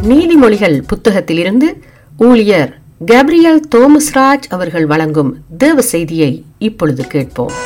நீதிமொழிகள் புத்தகத்திலிருந்து ஊழியர் கேப்ரியல் தோமஸ்ராஜ் அவர்கள் வழங்கும் தேவ செய்தியை இப்பொழுது கேட்போம்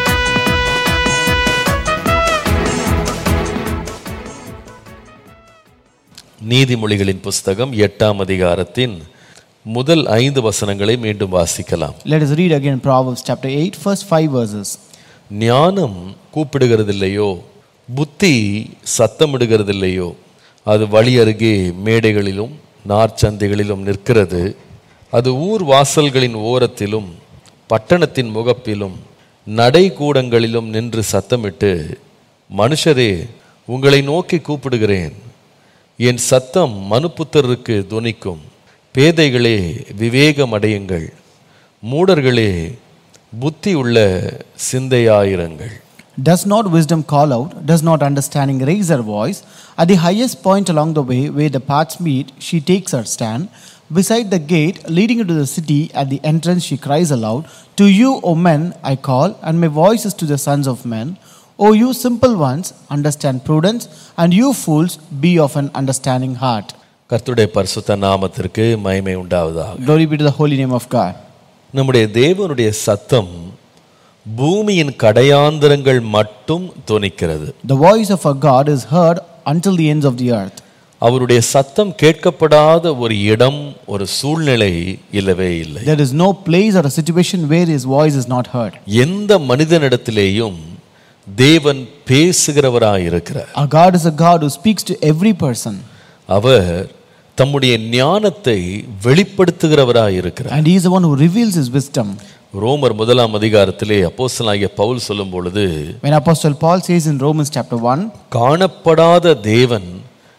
நீதிமொழிகளின் புஸ்தகம் எட்டாம் அதிகாரத்தின் முதல் ஐந்து வசனங்களை மீண்டும் வாசிக்கலாம் Let us read again Proverbs chapter 8, first five verses. ஞானம் கூப்பிடுகிறதில்லையோ புத்தி சத்தமிடுகிறதில்லையோ அது வழி அருகே மேடைகளிலும் நார்ச்சந்தைகளிலும் நிற்கிறது அது ஊர் வாசல்களின் ஓரத்திலும் பட்டணத்தின் முகப்பிலும் நடைக்கூடங்களிலும் நின்று சத்தமிட்டு மனுஷரே உங்களை நோக்கி கூப்பிடுகிறேன் என் சத்தம் மனுப்புத்தருக்கு துணிக்கும் பேதைகளே விவேகம் அடையுங்கள் மூடர்களே புத்தி உள்ள சிந்தையாயிருங்கள் Does not wisdom call out? Does not understanding raise her voice? At the highest point along the way where the paths meet, she takes her stand. Beside the gate leading into the city, at the entrance, she cries aloud, To you, O men, I call, and my voice is to the sons of men. O you simple ones, understand prudence, and you fools, be of an understanding heart. கர்த்தருடைய பரிசுத்த நாமத்திற்கு மகிமை உண்டாவதாக Glory be to the holy name of God. நம்முடைய தேவனுடைய சத்தம் பூமியின் கடையாந்திரங்கள் மட்டும் தொனிக்கிறது The voice of our God is heard until the ends of the earth. அவருடைய சத்தம் கேட்கப்படாத ஒரு இடம் ஒரு சூழ்நிலை இல்லவே இல்லை There is no place or a situation where his voice is not heard. எந்த மனிதனிடத்திலேயும் தேவன் பேசுகிறவராயிருக்கிறார் Our God is a God who speaks to every person, அவர் தம்முடைய ஞானத்தை வெளிப்படுத்துகிறவராயிருக்கிறார் and He is the one who reveals His wisdom. ரோமர் முதலாம் அதிகாரத்திலே அப்போஸ்தலனாகிய பவுல் சொல்லும் பொழுது When Apostle Paul says in Romans chapter 1, காணப்படாத தேவன்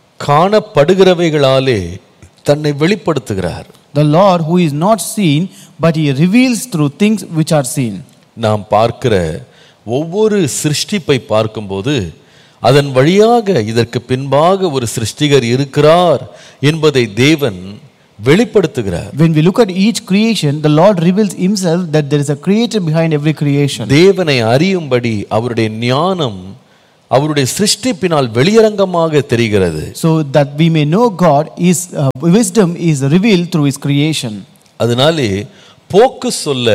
காணப்படுகிறவைகளாலே தன்னை வெளிப்படுத்துகிறார் the Lord who is not seen, but He reveals through things which are seen. நாம் பார்க்கிற ஒவ்வொரு சிருஷ்டிப்பை பார்க்கும்போது அதன் வழியாக இதற்கு பின்பாக ஒரு சிருஷ்டிகர் இருக்கிறார் என்பதை தேவன் வெளிப்படுத்துகிறார் When we look at each creation, the Lord reveals Himself that there is a creator behind every creation. தேவனை அறியும்படி அவருடைய ஞானம் அவருடைய சிருஷ்டிப்பினால் வெளியரங்கமாக தெரிகிறது So that we may know God, His uh, wisdom is revealed through His creation. அதனாலே போக்கு சொல்ல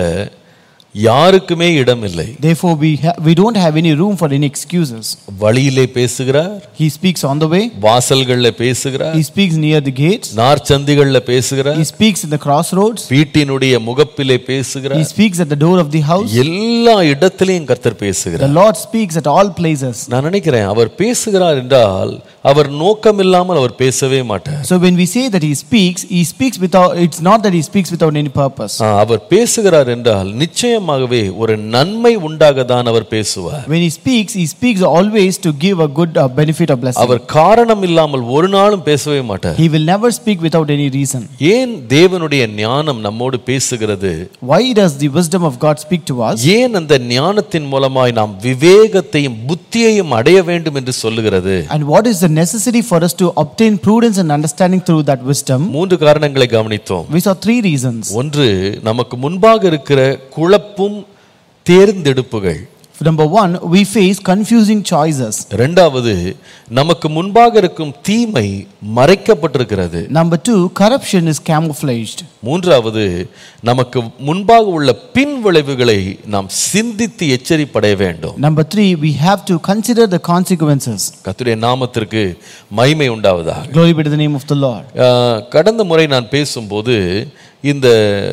யாருக்குமே இடமில்லை Therefore, we, ha- we don't have any room for any excuses. வழியிலே பேசுகிறார் He speaks on the way, வாசல்கள்ல பேசுகிறார் He speaks near the gates, நார்ச்சந்திகள்ல பேசுகிறார் He speaks in the crossroads, வீட்டினுடைய முகப்பிலே He பேசுகிறார் speaks at the door of the house. எல்லா இடத்திலையும் கர்த்தர் The பேசுகிறார் Lord speaks at all places. நான் நினைக்கிறேன் அவர் பேசுகிறார் என்றால் அவர் நோக்கம் இல்லாமல் அவர் பேசவே மாட்டார் So when we say that He speaks, He speaks without, it's not that He speaks without any purpose. ஆ, அவர் பேசுகிறார் என்றால் நிச்சயமாகவே ஒரு நன்மை உண்டாக தான் அவர் பேசுவார் When He speaks, He speaks always to give a good uh, benefit or blessing. அவர் காரணம் இல்லாமல் ஒரு நாளும் பேசவே மாட்டார் He will never speak without any reason. ஏன் தேவனுடைய ஞானம் நம்மோடு பேசுகிறது Why does the wisdom of God speak to us? ஏன் அந்த ஞானத்தின் மூலமாய் நாம் விவேகத்தையும் புத்தியையும் அடைய வேண்டும் என்று சொல்லுகிறது And what is the necessity for us to obtain prudence and understanding through that wisdom? மூன்று காரணங்களை கவனித்தோம் We saw three reasons. ஒன்று நமக்கு முன்பாக இருக்கிற குழப்பும் தேர்ந்தெடுப்புகள் Number one, we face confusing choices. இரண்டாவது நமக்கு முன்பாக இருக்கும் தீமை மறைக்கப்பட்டிருக்கிறது Number two, corruption is camouflaged. மூன்றாவது நமக்கு முன்பாக உள்ள பின் விளைவுகளை நாம் சிந்தித்து எச்சரிப்படைய வேண்டும் Number three, we have to consider the consequences. கர்த்தருடைய நாமத்திற்கு மகிமை உண்டாவதாக Glory be to the name of the Lord. ஆஹ், கடந்த முறை நான் பேசும்போது இந்த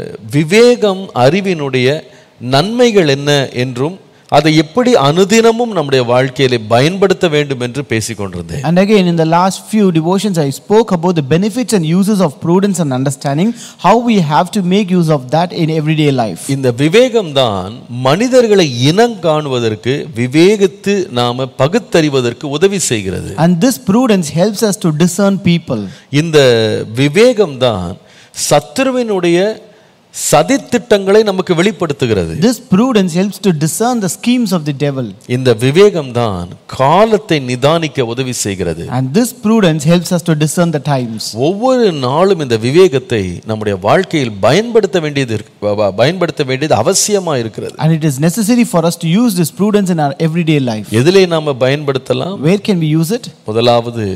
விவேகம் அறிவினுடைய நன்மைகள் என்ன என்றும் அதை எப்படி அனுதினமும் நம்முடைய வாழ்க்கையிலே பயன்படுத்த வேண்டும் என்று பேசிக் கொண்டிருந்தேன் And again, in the last few devotions, I spoke about the benefits and uses of prudence and understanding, how we have to make use of that in everyday life. இந்த விவேகம் தான் மனிதர்களை இனம் காணுவதற்கு விவேகித்து நாம பகுத்தறிவதற்கு உதவி செய்கிறது And this prudence helps us to discern people. இந்த விவேகம் தான் சத்துருவினுடைய சதித்திட்டங்களை நமக்கு வெளிப்படுத்துகிறது This prudence helps to discern the schemes of the devil. இந்த விவேகம் தான் காலத்தை நிதானிக்க உதவி செய்கிறது And this prudence helps us to discern the times. ஒவ்வொரு நாளும் இந்த விவேகத்தை நம்முடைய வாழ்க்கையில் பயன்படுத்த வேண்டியது இருக்கு- ப- ப- பயன்படுத்த வேண்டியது அவசியமா இருக்கிறது And it is necessary for us to use this prudence in our everyday life. எதிலே நாம பயன்படுத்தலாம் Where can we use it? முதலாவது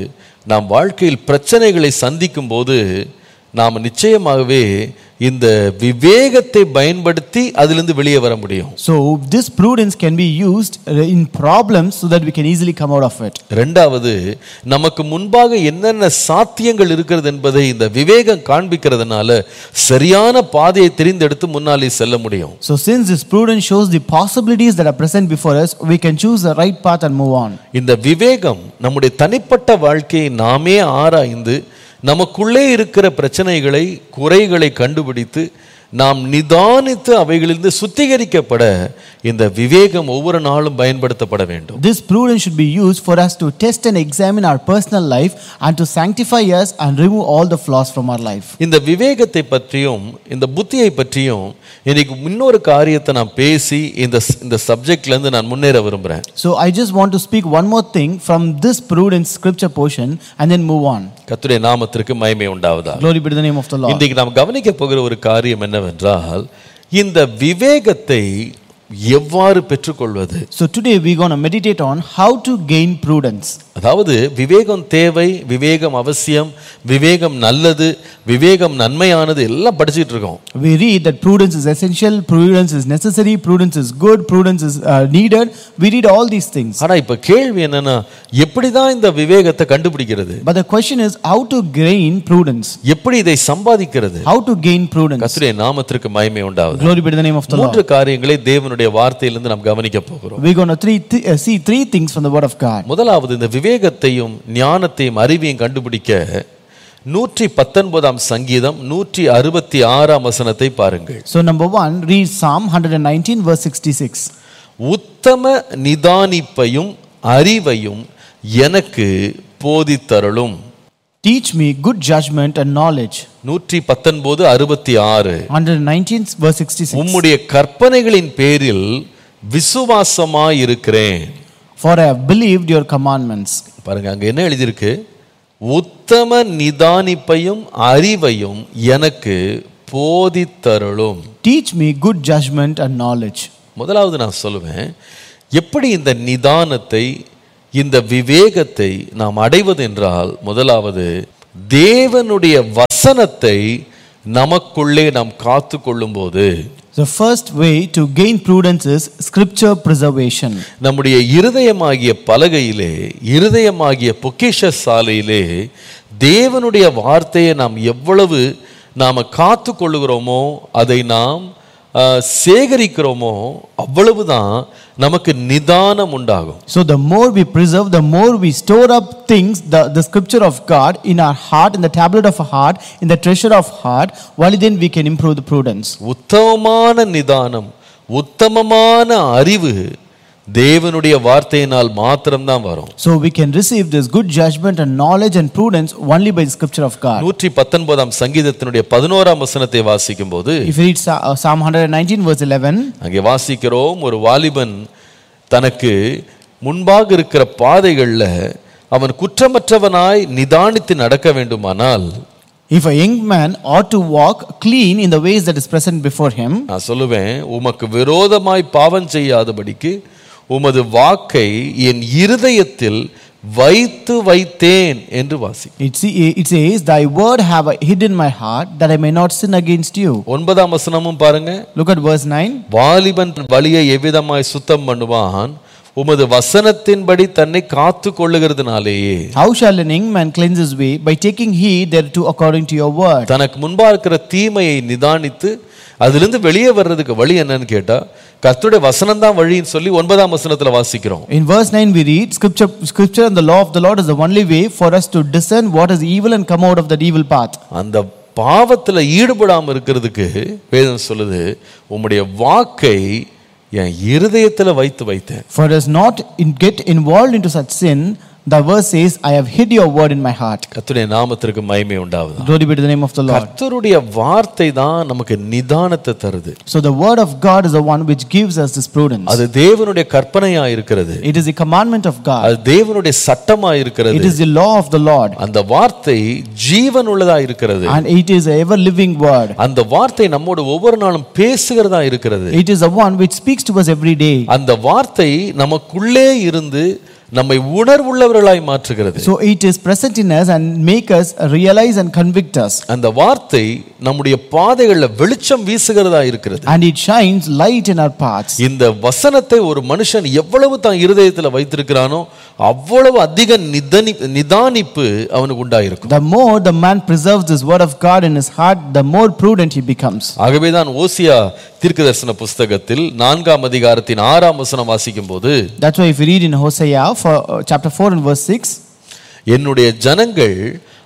நாம் வாழ்க்கையில் பிரச்சனைகளை சந்திக்கும் போது நாம் நிச்சயமாகவே இந்த விவேகத்தை பயன்படுத்தி அதிலிருந்து வெளியே வர முடியும் So, this prudence can be used uh, in problems so that we can easily come out of it. ரெண்டாவது நமக்கு முன்பாக என்னென்ன சாத்தியங்கள் இருக்கிறது என்பதை இந்த விவேகம் காண்பிக்கிறதுனால சரியான பாதையை தெரிந்தெடுத்து முன்னாலே செல்ல முடியும் So, since this prudence shows the possibilities that are present before us, we can choose the right path and move on. இந்த விவேகம் நம்முடைய தனிப்பட்ட வாழ்க்கையை நாமே ஆராய்ந்து நமக்குள்ளே இருக்கிற பிரச்சனைகளை குறைகளை கண்டுபிடித்து நாம் நிதானித்து அவைகளிலிருந்து சுத்திகரிக்கப்பட இந்த விவேகம் ஒவ்வொரு நாளும் பயன்படுத்தப்பட வேண்டும் This prudence should be used for us to test and examine our personal life and to sanctify us and remove all the flaws from our life. இந்த விவேகத்தை பற்றியும் இந்த புத்தியை பற்றியும் இன்னைக்கு இன்னொரு காரியத்தை நான் பேசி இந்த இந்த சப்ஜெக்ட்ல இருந்து நான் முன்னேற விரும்புறேன் So, I just want to speak one more thing from this prudence scripture portion and then move on. கர்த்தருடைய நாமத்திற்கு மகிமை உண்டாவதா Glory be to the name of the Lord. இன்றைக்கு நாம் கவனிக்க போகிற ஒரு காரியம் என்னவென்றால் இந்த விவேகத்தை எவ்வாறு பெற்றுக்கொள்வது So, today we're going to meditate on how to gain prudence. அதாவது விவேகம் தேவை விவேகம் அவசியம் விவேகம் நல்லது விவேகம் நன்மையானது எல்லாம் படிச்சிட்டு இருக்கோம் We read that prudence is essential, prudence is necessary, prudence is good, prudence is uh, needed. We read all these things. ஆனா இப்ப கேள்வி என்னன்னா எப்படிதான் இந்த விவேகத்தை கண்டுபிடிக்கிறது But the question is how to gain prudence. எப்படி இதை சம்பாதிக்கிறது How to gain prudence. கர்த்தருடைய நாமத்திற்கு மகிமை உண்டாவது Glory be to the name of the Lord. மூன்று காரியங்களை தேவனுடைய வார்த்தையிலிருந்து நாம் கவனிக்க போகிறோம் We're going to three, th- uh, see three things from the Word of God. முதலாவது இந்த விவேகத்தையும் ஞானத்தையும் அறிவையும் கண்டுபிடிக்க நூற்றி பத்தொன்பதாம் சங்கீதம் நூற்றி அறுபத்தி ஆறாம் வசனத்தை பாருங்கள் So, number one, read Psalm 119, verse 66. உத்தம நிதானிப்பையும் அறிவையும் எனக்கு போதித்தருளும் Teach me good judgment and knowledge. நூற்றி பத்தொன்பது அறுபத்தி ஆறு 119, verse 66. உம்முடைய கற்பனைகளின் பேரில் விசுவாசமாயிருக்கிறேன் For I have believed your commandments. பாருங்க அங்க என்ன எழுதியிருக்கு உத்தம நிதானிப்பையும் அறிவையும் எனக்கு போதித்தருளும் Teach me good judgment and knowledge. முதலாவது நான் சொல்லுவேன் எப்படி இந்த நிதானத்தை இந்த விவேகத்தை நாம் அடைவது என்றால் முதலாவது தேவனுடைய வசனத்தை நமக்குள்ளே நாம் காத்து கொள்ளும்போது The first way to gain prudence is scripture preservation. நம்முடைய இருதயமாகிய பலகையிலே இருதயமாகிய பொக்கிஷ சாலையிலே தேவனுடைய வார்த்தையை நாம் எவ்வளவு நாம காத்து கொள்ளுகிறோமோ அதை நாம் ஆஹ், சேகரிக்கிறோமோ அவ்வளவுதான் நமக்கு நிதானம் உண்டாகும் So, the more we preserve, the more we store up things, the, the scripture of God in our heart, in the tablet of our heart, in the treasure of heart, only then we can improve the prudence. உத்தமமான நிதானம் உத்தமமான அறிவு தேவனுடைய வார்த்தையினால் மாத்திரம்தான் வரும் So, we can receive this good judgment and knowledge and prudence only by the scripture of God. நூற்றி பத்தொன்பதாம் சங்கீதத்தினுடைய பதினோராம் வசனத்தை வாசிக்கும் போது If you read Psa- uh, Psalm 119, verse 11, அங்கே வாசிக்கிறோம் ஒரு வாலிபன் தனக்கு முன்பாக இருக்கிற பாதைகளில் அவன் குற்றமற்றவனாய் நிதானித்து நடக்க வேண்டுமானால் if a young man ought to walk clean in the ways that is present before him, நான் சொல்லுவேன் உமக்கு விரோதமாய் பாவம் செய்யாதபடிக்கு உமது வாக்கை என் இருதயத்தில் வைத்து வைத்தேன் என்று வாசி it, see- it says, Thy word have I hid in my heart that I may not sin against you. ஒன்பதாம் வசனமும் பாருங்க Look at verse 9. வாலிபன் வழியை எவ்விதமாய் சுத்தம் பண்ணுவான் உமது வசனத்தின்படி தன்னை காத்து கொள்ளுகிறதுனாலேயே How shall an young man cleanse his way? By taking heed thereto according to your word. தனக்கு முன்பா இருக்கிற தீமையை நிதானித்து அதிலிருந்து வெளியே வர்றதுக்கு வழி என்னன்னு கேட்டா கர்த்தருடைய வசனம் தான் வழின்னு சொல்லி ஒன்பதாம் வசனத்துல வாசிக்கிறோம் In verse 9 we read, Scripture, Scripture and the law of the Lord is the only way for us to discern what is evil and come out of that evil path. அந்த பாவத்துல ஈடுபடாம இருக்கிறதுக்கு வேதம் சொல்லுது உம்முடைய வாக்கை என் இருதயத்துல வைத்து வைத்தேன் For us not in, get involved into such sin, the verse says, I have hid your word in my heart. கர்த்தருடைய நாமத்திற்கு மகிமை உண்டாவது Glory be to the name of the Lord. கர்த்தருடைய வார்த்தை தான் நமக்கு நிதானத்தை தருது So the word of God is the one which gives us this prudence. அது தேவனுடைய கற்பனையா இருக்கிறது It is the commandment of God. அது தேவனுடைய சட்டமா It இருக்கிறது is the law of the Lord. அந்த வார்த்தை ஜீவன் உள்ளதா இருக்கிறது And it is a ever living word. அந்த வார்த்தை நம்மோடு ஒவ்வொரு நாளும் பேசுகிறதா இருக்கிறது It is the one which speaks to us every day. அந்த வார்த்தை நமக்குள்ளே இருந்து நம்மை உணர்வுள்ளவர்களாய் மாற்றுகிறது So it is present in us and make us realize and convict us. அந்த வார்த்தை நம்முடைய பாதைகள்ல வெளிச்சம் வீசுகிறதா இருக்கிறது And it shines light in our paths. இந்த வசனத்தை ஒரு மனுஷன் எவ்வளவு தான் இருதயத்துல வைத்திருக்கிறானோ அவ்வளவு அதிக நிதனி நிதானிப்பு அவனுக்கு உண்டாயிருக்கும் The more the man preserves this word of God in his heart, the more prudent he becomes. ஆகவேதான் ஓசியா தீர்க்கதரிசன புஸ்தகத்தில் நான்காம் அதிகாரத்தின் ஆறாம் வசனம் வாசிக்கும் போது That's why if you read in Hosea for uh, chapter 4 and verse 6, என்னுடைய ஜனங்கள்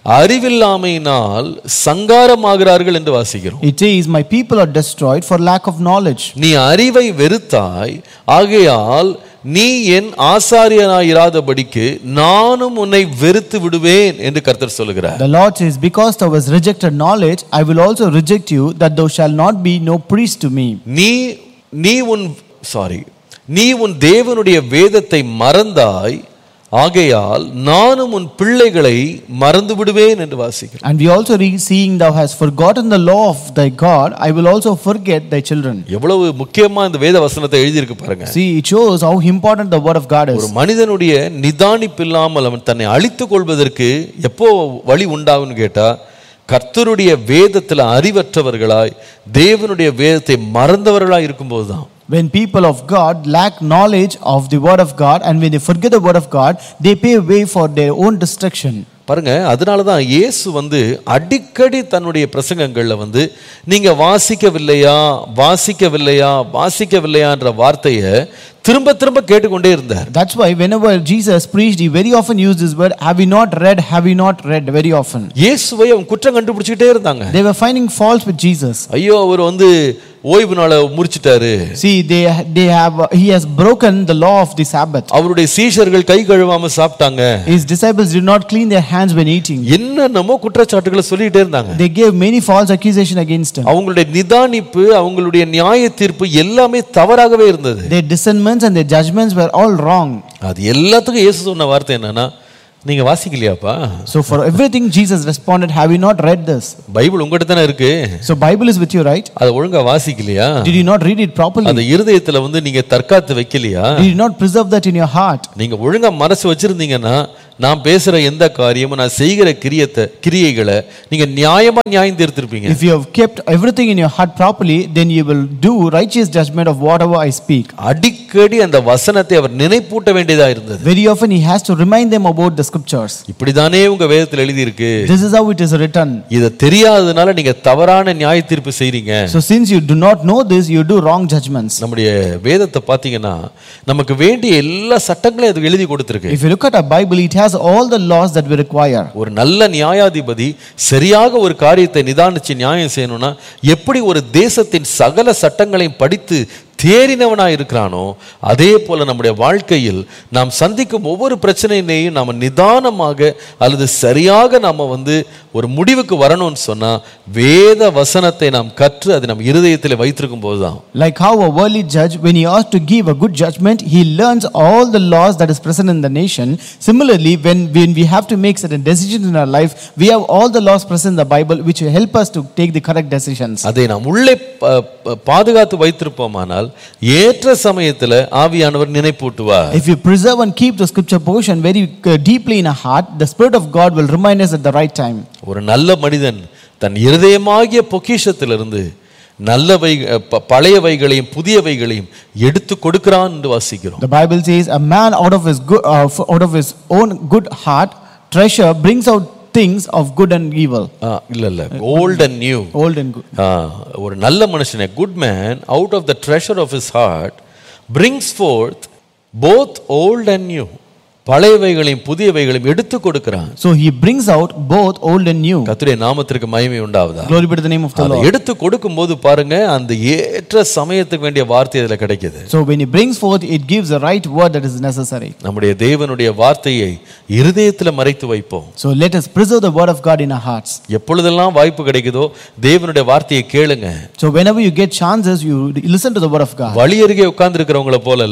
அறிவில்லாமையினால் சங்காரமாகிறார்கள் என்று வாசிக்கிறோம் it says, My people are destroyed for lack of knowledge. நீ அறிவை வெறுத்தாய் ஆகையால் நீ என் ஆசாரியனாயிராதபடிக்கு நானும் உன்னை வெறுத்து விடுவேன் என்று கர்த்தர் சொல்லுகிறார் The Lord says, Because thou hast rejected knowledge, I will also reject you, that thou shalt not be no priest to me. நீ நீ உன் சாரி நீ உன் தேவனுடைய வேதத்தை மறந்தாய் ஆகையால் நானும் உன் பிள்ளைகளை மறந்து விடுவேன் என்று வாசிக்கிறேன் And we also read, Seeing thou hast forgotten the law of thy God, I will also forget thy children. எவ்வளவு முக்கியமா இந்த வேத வசனத்தை எழுதியிருக்கு பாருங்க See, it shows how important the word of God ஒரு is. மனிதனுடைய நிதானிப்பில்லாமல் அவன் தன்னை அழித்துக் கொள்வதற்கு எப்போ வழி உண்டாகும்னு கேட்டா கர்த்தருடைய வேதத்துல அறிவற்றவர்களாய் தேவனுடைய வேதத்தை மறந்தவர்களாய் இருக்கும்போது தான் When people of God lack knowledge of the word of God and when they forget the word of God, they pave way for their own destruction. பாருங்க அதனால தான் இயேசு வந்து அடிக்கடி தன்னுடைய பிரசங்கங்கள்ல வந்து நீங்க வாசிக்கவில்லையா வாசிக்கவில்லையா வாசிக்கவில்லையான்ற வார்த்தையை திரும்ப திரும்ப கேட்டுக்கொண்டே இருந்தார் That's why whenever Jesus preached, he very often used this word, Have you not read? Have you not read? Very often. இயேசுவை அவன் குற்றம் கண்டுபிடிச்சிக்கிட்டே இருந்தாங்க They were finding faults with Jesus. ஐயோ அவர் வந்து ஓய்வு நாளை முறிச்சிட்டாரு See, they, they have, he has broken the law of the Sabbath. அவருடைய சீஷர்கள் கை கழுவாம சாப்பிட்டாங்க His disciples did not clean their hands when eating. என்னென்னமோ குற்றச்சாட்டுகளை சொல்லிட்டே இருந்தாங்க They gave many false accusations against him. அவங்களுடைய நிதானிப்பு அவங்களுடைய நியாய தீர்ப்பு எல்லாமே தவறாகவே இருந்தது Their discernments and their judgments were all wrong. அது எல்லாத்துக்கும் இயேசு சொன்ன வார்த்தை என்னன்னா நீங்க வாசிக்கலையாப்பா So for everything Jesus responded, Have you not read this? Bible உங்ககிட்ட தானே இருக்கு So Bible is with you, right? அதை ஒழுங்கா வாசிக்கலையா Did you not read it properly? அந்த இருதயத்துல வந்து நீங்க தற்காத்து வைக்கலையா Did you not preserve that in your heart? நீங்க ஒழுங்கா மனசு வச்சிருந்தீங்கன்னா நான் பேசுற எந்த காரியமும் நான் செய்கிற கிரியத்தை கிரியைகளை நீங்க நியாயமா நியாயம் தீர்த்திருப்பீங்க If you have kept everything in your heart properly, then you will do righteous judgment of whatever I speak. அடிக்கடி அந்த வசனத்தை அவர் நினைப்பூட்ட வேண்டியதா இருந்தது Very often he has to remind them about the scriptures. இப்படிதானே உங்க வேதத்தில் எழுதி இருக்கு This is how it is written. இதை தெரியாததுனால நீங்க தவறான நியாய தீர்ப்பு செய்றீங்க So since you do not know this, you do wrong judgments. நம்முடைய வேதத்தை பார்த்தீங்கன்னா நமக்கு வேண்டிய எல்லா சட்டங்களையும் அது எழுதி கொடுத்துருக்கு If you look at our Bible, it has all the laws that we require. ஒரு நல்ல நியாயாதிபதி சரியாக ஒரு காரியத்தை நிதானிச்சு நியாயம் செய்யணும்னா எப்படி ஒரு தேசத்தின் சகல சட்டங்களையும் படித்து தேறினவனா இருக்கிறானோ அதே போல நம்முடைய வாழ்க்கையில் நாம் சந்திக்கும் ஒவ்வொரு பிரச்சனையினையும் நாம் நிதானமாக அல்லது சரியாக நாம் வந்து ஒரு முடிவுக்கு வரணும்னு சொன்னா வேத வசனத்தை நாம் கற்று அதை நம் இருதயத்தில் வைத்திருக்கும் போதுதான் Like how a worldly judge, when he ought to give a good judgment, he learns all the laws that is present in the nation. Similarly, when, when we have to make certain decisions in our life, we have all the laws present in the Bible which will help us to take the correct decisions. அதை நாம் உள்ளே ப- ப- பாதுகாத்து வைத்திருப்போமானால் ஏற்ற சமயத்தில் ஆவியானவர் நினைப்பூட்டுவார் If you preserve and keep the scripture portion very uh, deeply in our heart, the Spirit of God will remind us at the right time. ஒரு நல்ல மனிதன் தன் இருதயமாகிய பொக்கிஷத்திலிருந்து நல்லவை ப- பழையவைகளையும் புதியவைகளையும் எடுத்து கொடுக்கிறான் என்று வாசிக்கிறோம் The Bible says, A man out of his, good, uh, f- out of his own good heart, treasure brings out things of good and evil, ஆ, இல்ல இல்ல old and new old and good. ஒரு நல்ல மனுஷனை good man out of the treasure of his heart brings forth both old and new பழையவைகளையும் புதியவைகளையும் எடுத்து கொடுக்கிறான் So he brings out both old and new. கர்த்தருடைய நாமத்திற்கு மகிமை உண்டாவதா Glory be to the name of the அதை Lord. எடுத்து கொடுக்கும்போது பாருங்க அந்த ஏற்ற சமயத்துக்கு வேண்டிய வார்த்தை அதுல கிடைக்குது So when he brings forth, it gives the right word that is necessary. நம்முடைய தேவனுடைய வார்த்தையை இருதயத்துல மறைத்து வைப்போம் So let us preserve the word of God in our hearts. எப்பொழுதெல்லாம் வாய்ப்பு கிடைக்குதோ தேவனுடைய வார்த்தையை கேளுங்க So whenever you get chances, you listen to the word of God. வழி அருகே உட்கார்ந்து இருக்கிறவங்கள போல இல்ல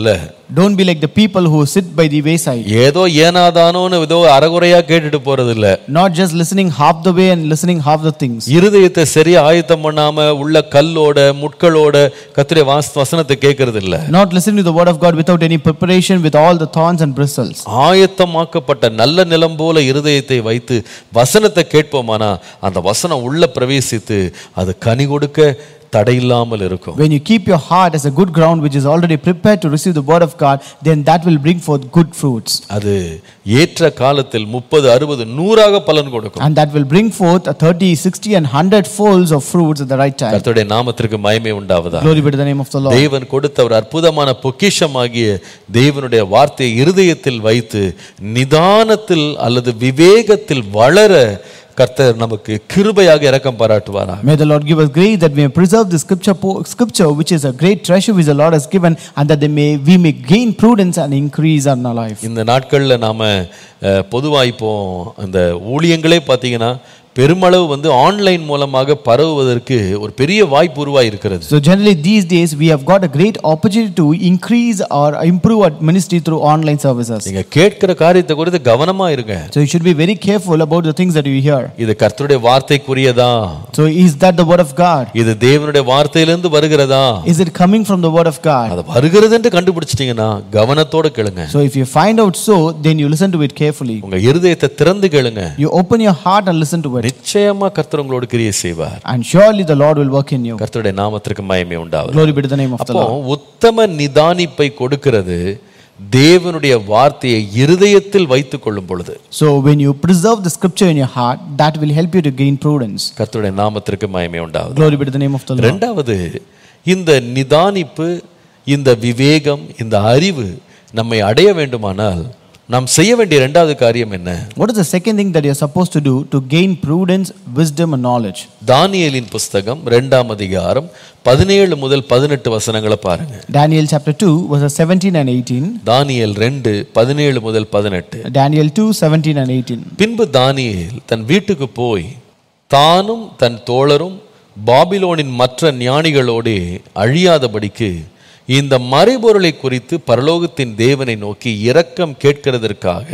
Don't be like the people who sit by the wayside, ஏதோ ஏனாதானோன்னு ஏதோ அறகுறையா கேட்டுட்டு போறது இல்ல not just listening half the way and listening half the things. இருதயத்தை சரியா ஆயத்தம் பண்ணாம உள்ள கல்லோட முட்களோட கத்திரை வாஸ் வசனத்தை கேட்கறது இல்ல Not listening to the word of God without any preparation, with all the thorns and bristles. ஆயத்தமாக்கப்பட்ட நல்ல நிலம் போல இருதயத்தை வைத்து வசனத்தை கேட்போமானா அந்த வசனம் உள்ள பிரவேசித்து அது கனி கொடுக்க தடையில்லாமல் இருக்கும் When you keep your heart as a good ground which is already prepared to receive the word of God, then that will bring forth good fruits. அது ஏற்ற காலத்தில் முப்பது அறுபது நூறாக பலன் கொடுக்கும் And that will bring forth a 30, 60, and 100 folds of fruits at the right time. கர்த்தருடைய நாமத்திற்கு மயமே உண்டாவதா Glory be to the name of the Lord. தேவன் கொடுத்த ஒரு அற்புதமான பொக்கிஷமாகிய தேவனுடைய வார்த்தையை இருதயத்தில் வைத்து நிதானத்தில் அல்லது விவேகத்தில் வளர கர்த்தர் நமக்கு கிருபையாக இரக்கம் பாராட்டுவாரா May the Lord give us grace that we may preserve the scripture, po- scripture which is a great treasure which the Lord has given, and that they may, we may gain prudence and increase in our life. இந்த நாட்களில் நாம அஹ், பொதுவா இப்போ அந்த ஊழியங்களே பார்த்தீங்கன்னா பெருமளவு வந்து online மூலமாக பரவுவதற்கு ஒரு பெரிய வாய்ப்பு உருவாகி இருக்கிறது So generally these days we have got a great opportunity to increase or improve our ministry through online services. நீங்க கேட்கிற காரியத்தை குறித்து கவனமா இருங்க So you should be very careful about the things that you hear. இது கர்த்தருடைய வார்த்தைக்குரியதா So is that the word of God? இது தேவனுடைய வார்த்தையிலிருந்து வருகிறதா Is it coming from the word of God? அது வருகிறது என்று கண்டுபிடிச்சிட்டீங்கன்னா கவனத்தோட கேளுங்க So if you find out so, then you listen to it carefully. உங்க இருதயத்தை திறந்து கேளுங்க You open your heart and listen to it. நிச்சயமா கர்த்தர் உங்களோடு கிரியை செய்வார் And surely the Lord will work in you. கர்த்தருடைய நாமத்திற்கு மயமே உண்டாவது Glory be to the name of the அப்போ Lord. உத்தம நிதானிப்பை கொடுக்கிறது தேவனுடைய வார்த்தையை இருதயத்தில் வைத்துக் கொள்ளும் பொழுது So when you preserve the scripture in your heart, that will help you to gain prudence. கர்த்தருடைய நாமத்திற்கு மயமே உண்டாவது Glory be to the name of the Lord. ரெண்டாவது இந்த நிதானிப்பு இந்த விவேகம் இந்த அறிவு நம்மை அடைய வேண்டுமானால் நாம் செய்ய வேண்டிய இரண்டாவது காரியம் என்ன What is the second thing that you're supposed to do to gain prudence, wisdom, and knowledge? தானியேலின் புஸ்தகம் ரெண்டாம் அதிகாரம் பதினேழு முதல் பதினெட்டு வசனங்களை பாருங்க Daniel chapter 2, verses 17 and 18. தானியேல் ரெண்டு பதினேழு முதல் பதினெட்டு Daniel 2, 17 and 18. பின்பு தானியேல் தன் வீட்டுக்கு போய் தானும் தன் தோழரும் பாபிலோனின் மற்ற ஞானிகளோடே அழியாதபடிக்கு இந்த மறைபொருளை குறித்து பரலோகத்தின் தேவனை நோக்கி இரக்கம் கேட்கிறதற்காக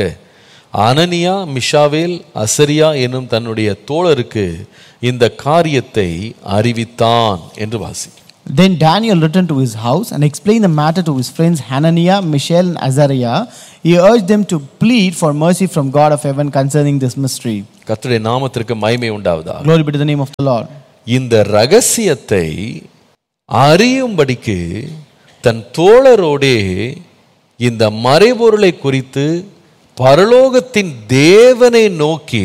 அனனியா மிஷாவேல் அசரியா என்னும் தன்னுடைய தோழருக்கு இந்த காரியத்தை அறிவித்தான் என்று வாசி Then Daniel returned to his house and explained the matter to his friends Hananiah, Mishael, and Azariah. He urged them to plead for mercy from God of heaven concerning this mystery. கர்த்தருடைய நாமத்திற்கு மகிமை உண்டாவதா Glory be to the name of the Lord. இந்த ரகசியத்தை அறியும்படிக்கு தன் தோழரோடே இந்த மறைபொருளை குறித்து பரலோகத்தின் தேவனை நோக்கி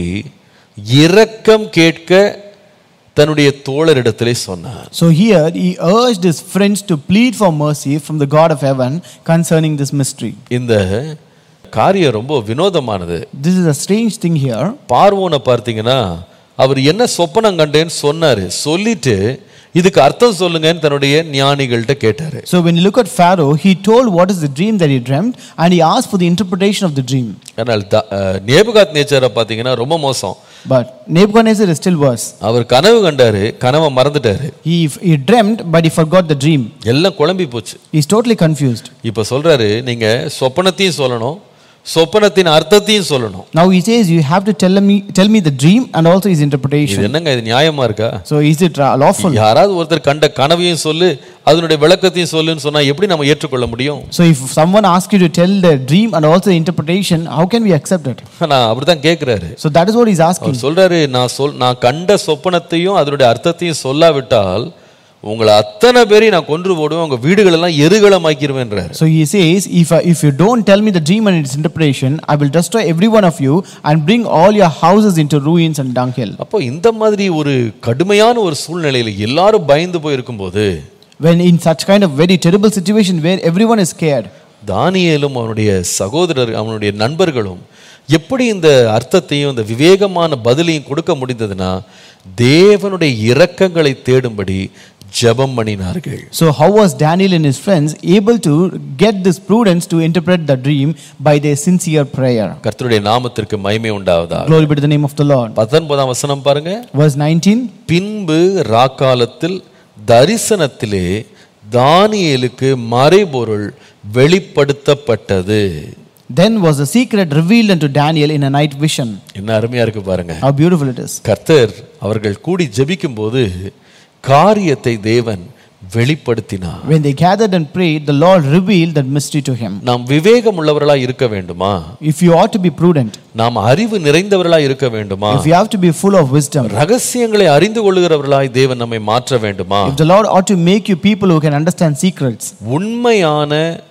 இரக்கம் கேட்க தன்னுடைய தோழரிடத்திலே சொன்னார் So here he urged his friends to plead for mercy from the God of heaven concerning this mystery. இந்த காரியம் ரொம்ப வினோதமானது This is a strange thing here. பார்வோனை பார்த்தீங்கன்னா அவர் என்ன சொப்பனம் கண்டேன்னு சொன்னாரு சொல்லிட்டு இதுக்கு அர்த்தம் சொல்லுங்கன்னு தன்னுடைய ஞானிகள்கிட்ட கேட்டாரு So when you look at Pharaoh, he told what is the dream that he dreamt and he asked for the interpretation of the dream. ஆனால் நேபுகாத் நேச்சரை பார்த்தீங்கன்னா ரொம்ப மோசம் But Nebuchadnezzar is still worse. அவர் கனவு கண்டாரு கனவை மறந்துட்டாரு He, he dreamt, but he forgot the dream. எல்லாம் குழம்பி போச்சு He's totally confused. இப்போ சொல்றாரு நீங்க சொப்பனத்தையும் சொல்லணும் சொப்பனத்தின் அர்த்தத்தையும் சொல்லணும் Now he says, You have to tell me, tell me the dream and also his இது interpretation. என்னங்க இது நியாயமா இருக்கா So is it ra- lawful? யாராவது ஒருத்தர் கண்ட கனவையும் சொல்லு அதனுடைய விளக்கத்தையும் சொல்லுன்னு சொன்னா எப்படி நம்ம ஏற்றுக்கொள்ள முடியும் So if someone asks you to tell the dream and also the interpretation, how can we accept it? நான் அப்படிதான் கேட்கிறாரு So that is what he's asking. அவர் சொல்றாரு நான் சொல் நான் கண்ட சொப்பனத்தையும் அதனுடைய அர்த்தத்தையும் சொல்லாவிட்டால் உங்களை அத்தனை பேரையும் நான் கொன்று போடுவேன் உங்க வீடுகளெல்லாம் எருகளமாக்கிருவேன்றாரு So he says, if, I- if you don't tell me the dream and its interpretation, I will destroy every one of you and bring all your houses into ruins and dunghill. அப்போ இந்த மாதிரி ஒரு கடுமையான ஒரு சூழ்நிலையில எல்லாரும் பயந்து போய் இருக்கும்போது When in such kind of very terrible situation where everyone is scared, தானியேலும் அவனுடைய சகோதரர் அவனுடைய நண்பர்களும் எப்படி இந்த அர்த்தத்தையும் இந்த விவேகமான பதிலையும் கொடுக்க முடிந்ததுன்னா தேவனுடைய இரக்கங்களை தேடும்படி ஜெபம் பண்ணினார்கள் so how was Daniel and his friends able to get this prudence to interpret the dream by their sincere prayer? கர்த்தருடைய நாமத்திற்கு மகிமை உண்டாவதா Glory be to the name of the Lord. பத்தொன்பதாம் வசனம் பாருங்க Verse 19. பின்பு ராக்காலத்தில் தரிசனத்திலே தானியேலுக்கு மறைபொருள் வெளிப்படுத்தப்பட்டது Then was the secret revealed unto Daniel in a night vision. என்ன அருமையா இருக்கு பாருங்க How beautiful it is. கர்த்தர் அவர்கள் கூடி ஜெபிக்கும் போது காரியத்தை தேவன் வெளிப்படுத்தினார் When they gathered and prayed, the Lord revealed that mystery to him. நாம் விவேகம் உள்ளவர்களா இருக்க வேண்டுமா If you ought to be prudent, நாம் அறிவு நிறைந்தவர்களா இருக்க வேண்டுமா if you have to be full of wisdom, ரகசியங்களை அறிந்து கொள்ளுகிறவர்களாய் தேவன் நம்மை மாற்ற வேண்டுமா if the Lord ought to make you people who can understand secrets, உண்மையான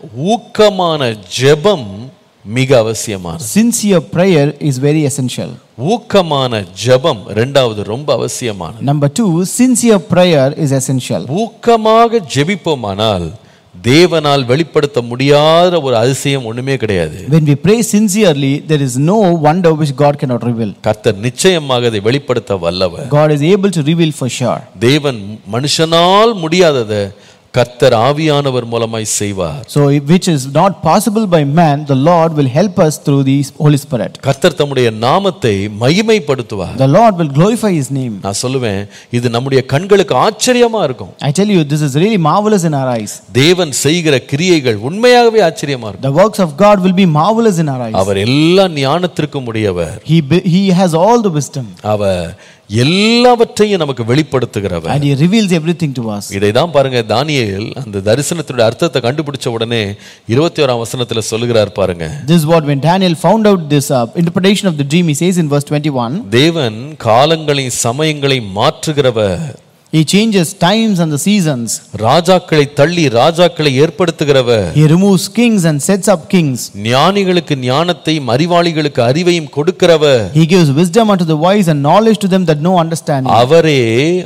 ஊக்கமான ஜெபம் மிக அவசியமானது sincere prayer is very essential. ஊக்கமான ஜெபம் ரெண்டாவது ரொம்ப அவசியமானது Number two, sincere prayer is essential. ஊக்கமாக ஜெபிப்போமானால் தேவனால் வெளிப்படுத்த முடியாத ஒரு அதிசயம் ஒண்ணுமே கிடையாது When we pray sincerely, there is no wonder which God cannot reveal. கர்த்தர் நிச்சயமாக அதை வெளிப்படுத்த வல்லவர் God is able to reveal for sure. தேவன் மனுஷனால் முடியாததை கர்த்தர் ஆவியானவர் மூலமாய் செய்வார் So, which is not possible by man, the Lord will help us through the Holy Spirit. கர்த்தர் தம்முடைய நாமத்தை மகிமைப்படுத்துவார் The Lord will glorify His name. நான் சொல்லுவேன் இது நம்முடைய கண்களுக்கு ஆச்சரியமா இருக்கும் I tell you, this is really marvelous in our eyes. தேவன் செய்கிற கிரியைகள் உண்மையாகவே ஆச்சரியமா இருக்கும் The works of God will be marvelous in our eyes. அவர் எல்லா ஞானத்திற்கும் உடையவர் He, be- he has all the wisdom அவர் எல்லாவற்றையும் நமக்கு வெளிப்படுத்துகிறவர் and He reveals everything to us. இதை தான் பாருங்க தானியேல் அந்த தரிசனத்துடைய அர்த்தத்தை கண்டுபிடிச்ச உடனே இருபத்தி ஓராம் வசனத்துல சொல்லுகிறார் பாருங்க This is what when Daniel found out this uh, interpretation of the dream, he says in verse 21 தேவன் காலங்களையும் சமயங்களை மாற்றுகிறவர் He changes times and the seasons. ராஜாக்களை தள்ளி ராஜாக்களை ஏற்படுத்துகிறவர் He removes kings and sets up kings. ஞானிகளுக்கு ஞானத்தையும் அறிவாளிகளுக்கு அறிவையும் கொடுக்கிறவர் He gives wisdom unto the wise and knowledge to them that know understanding. அவரே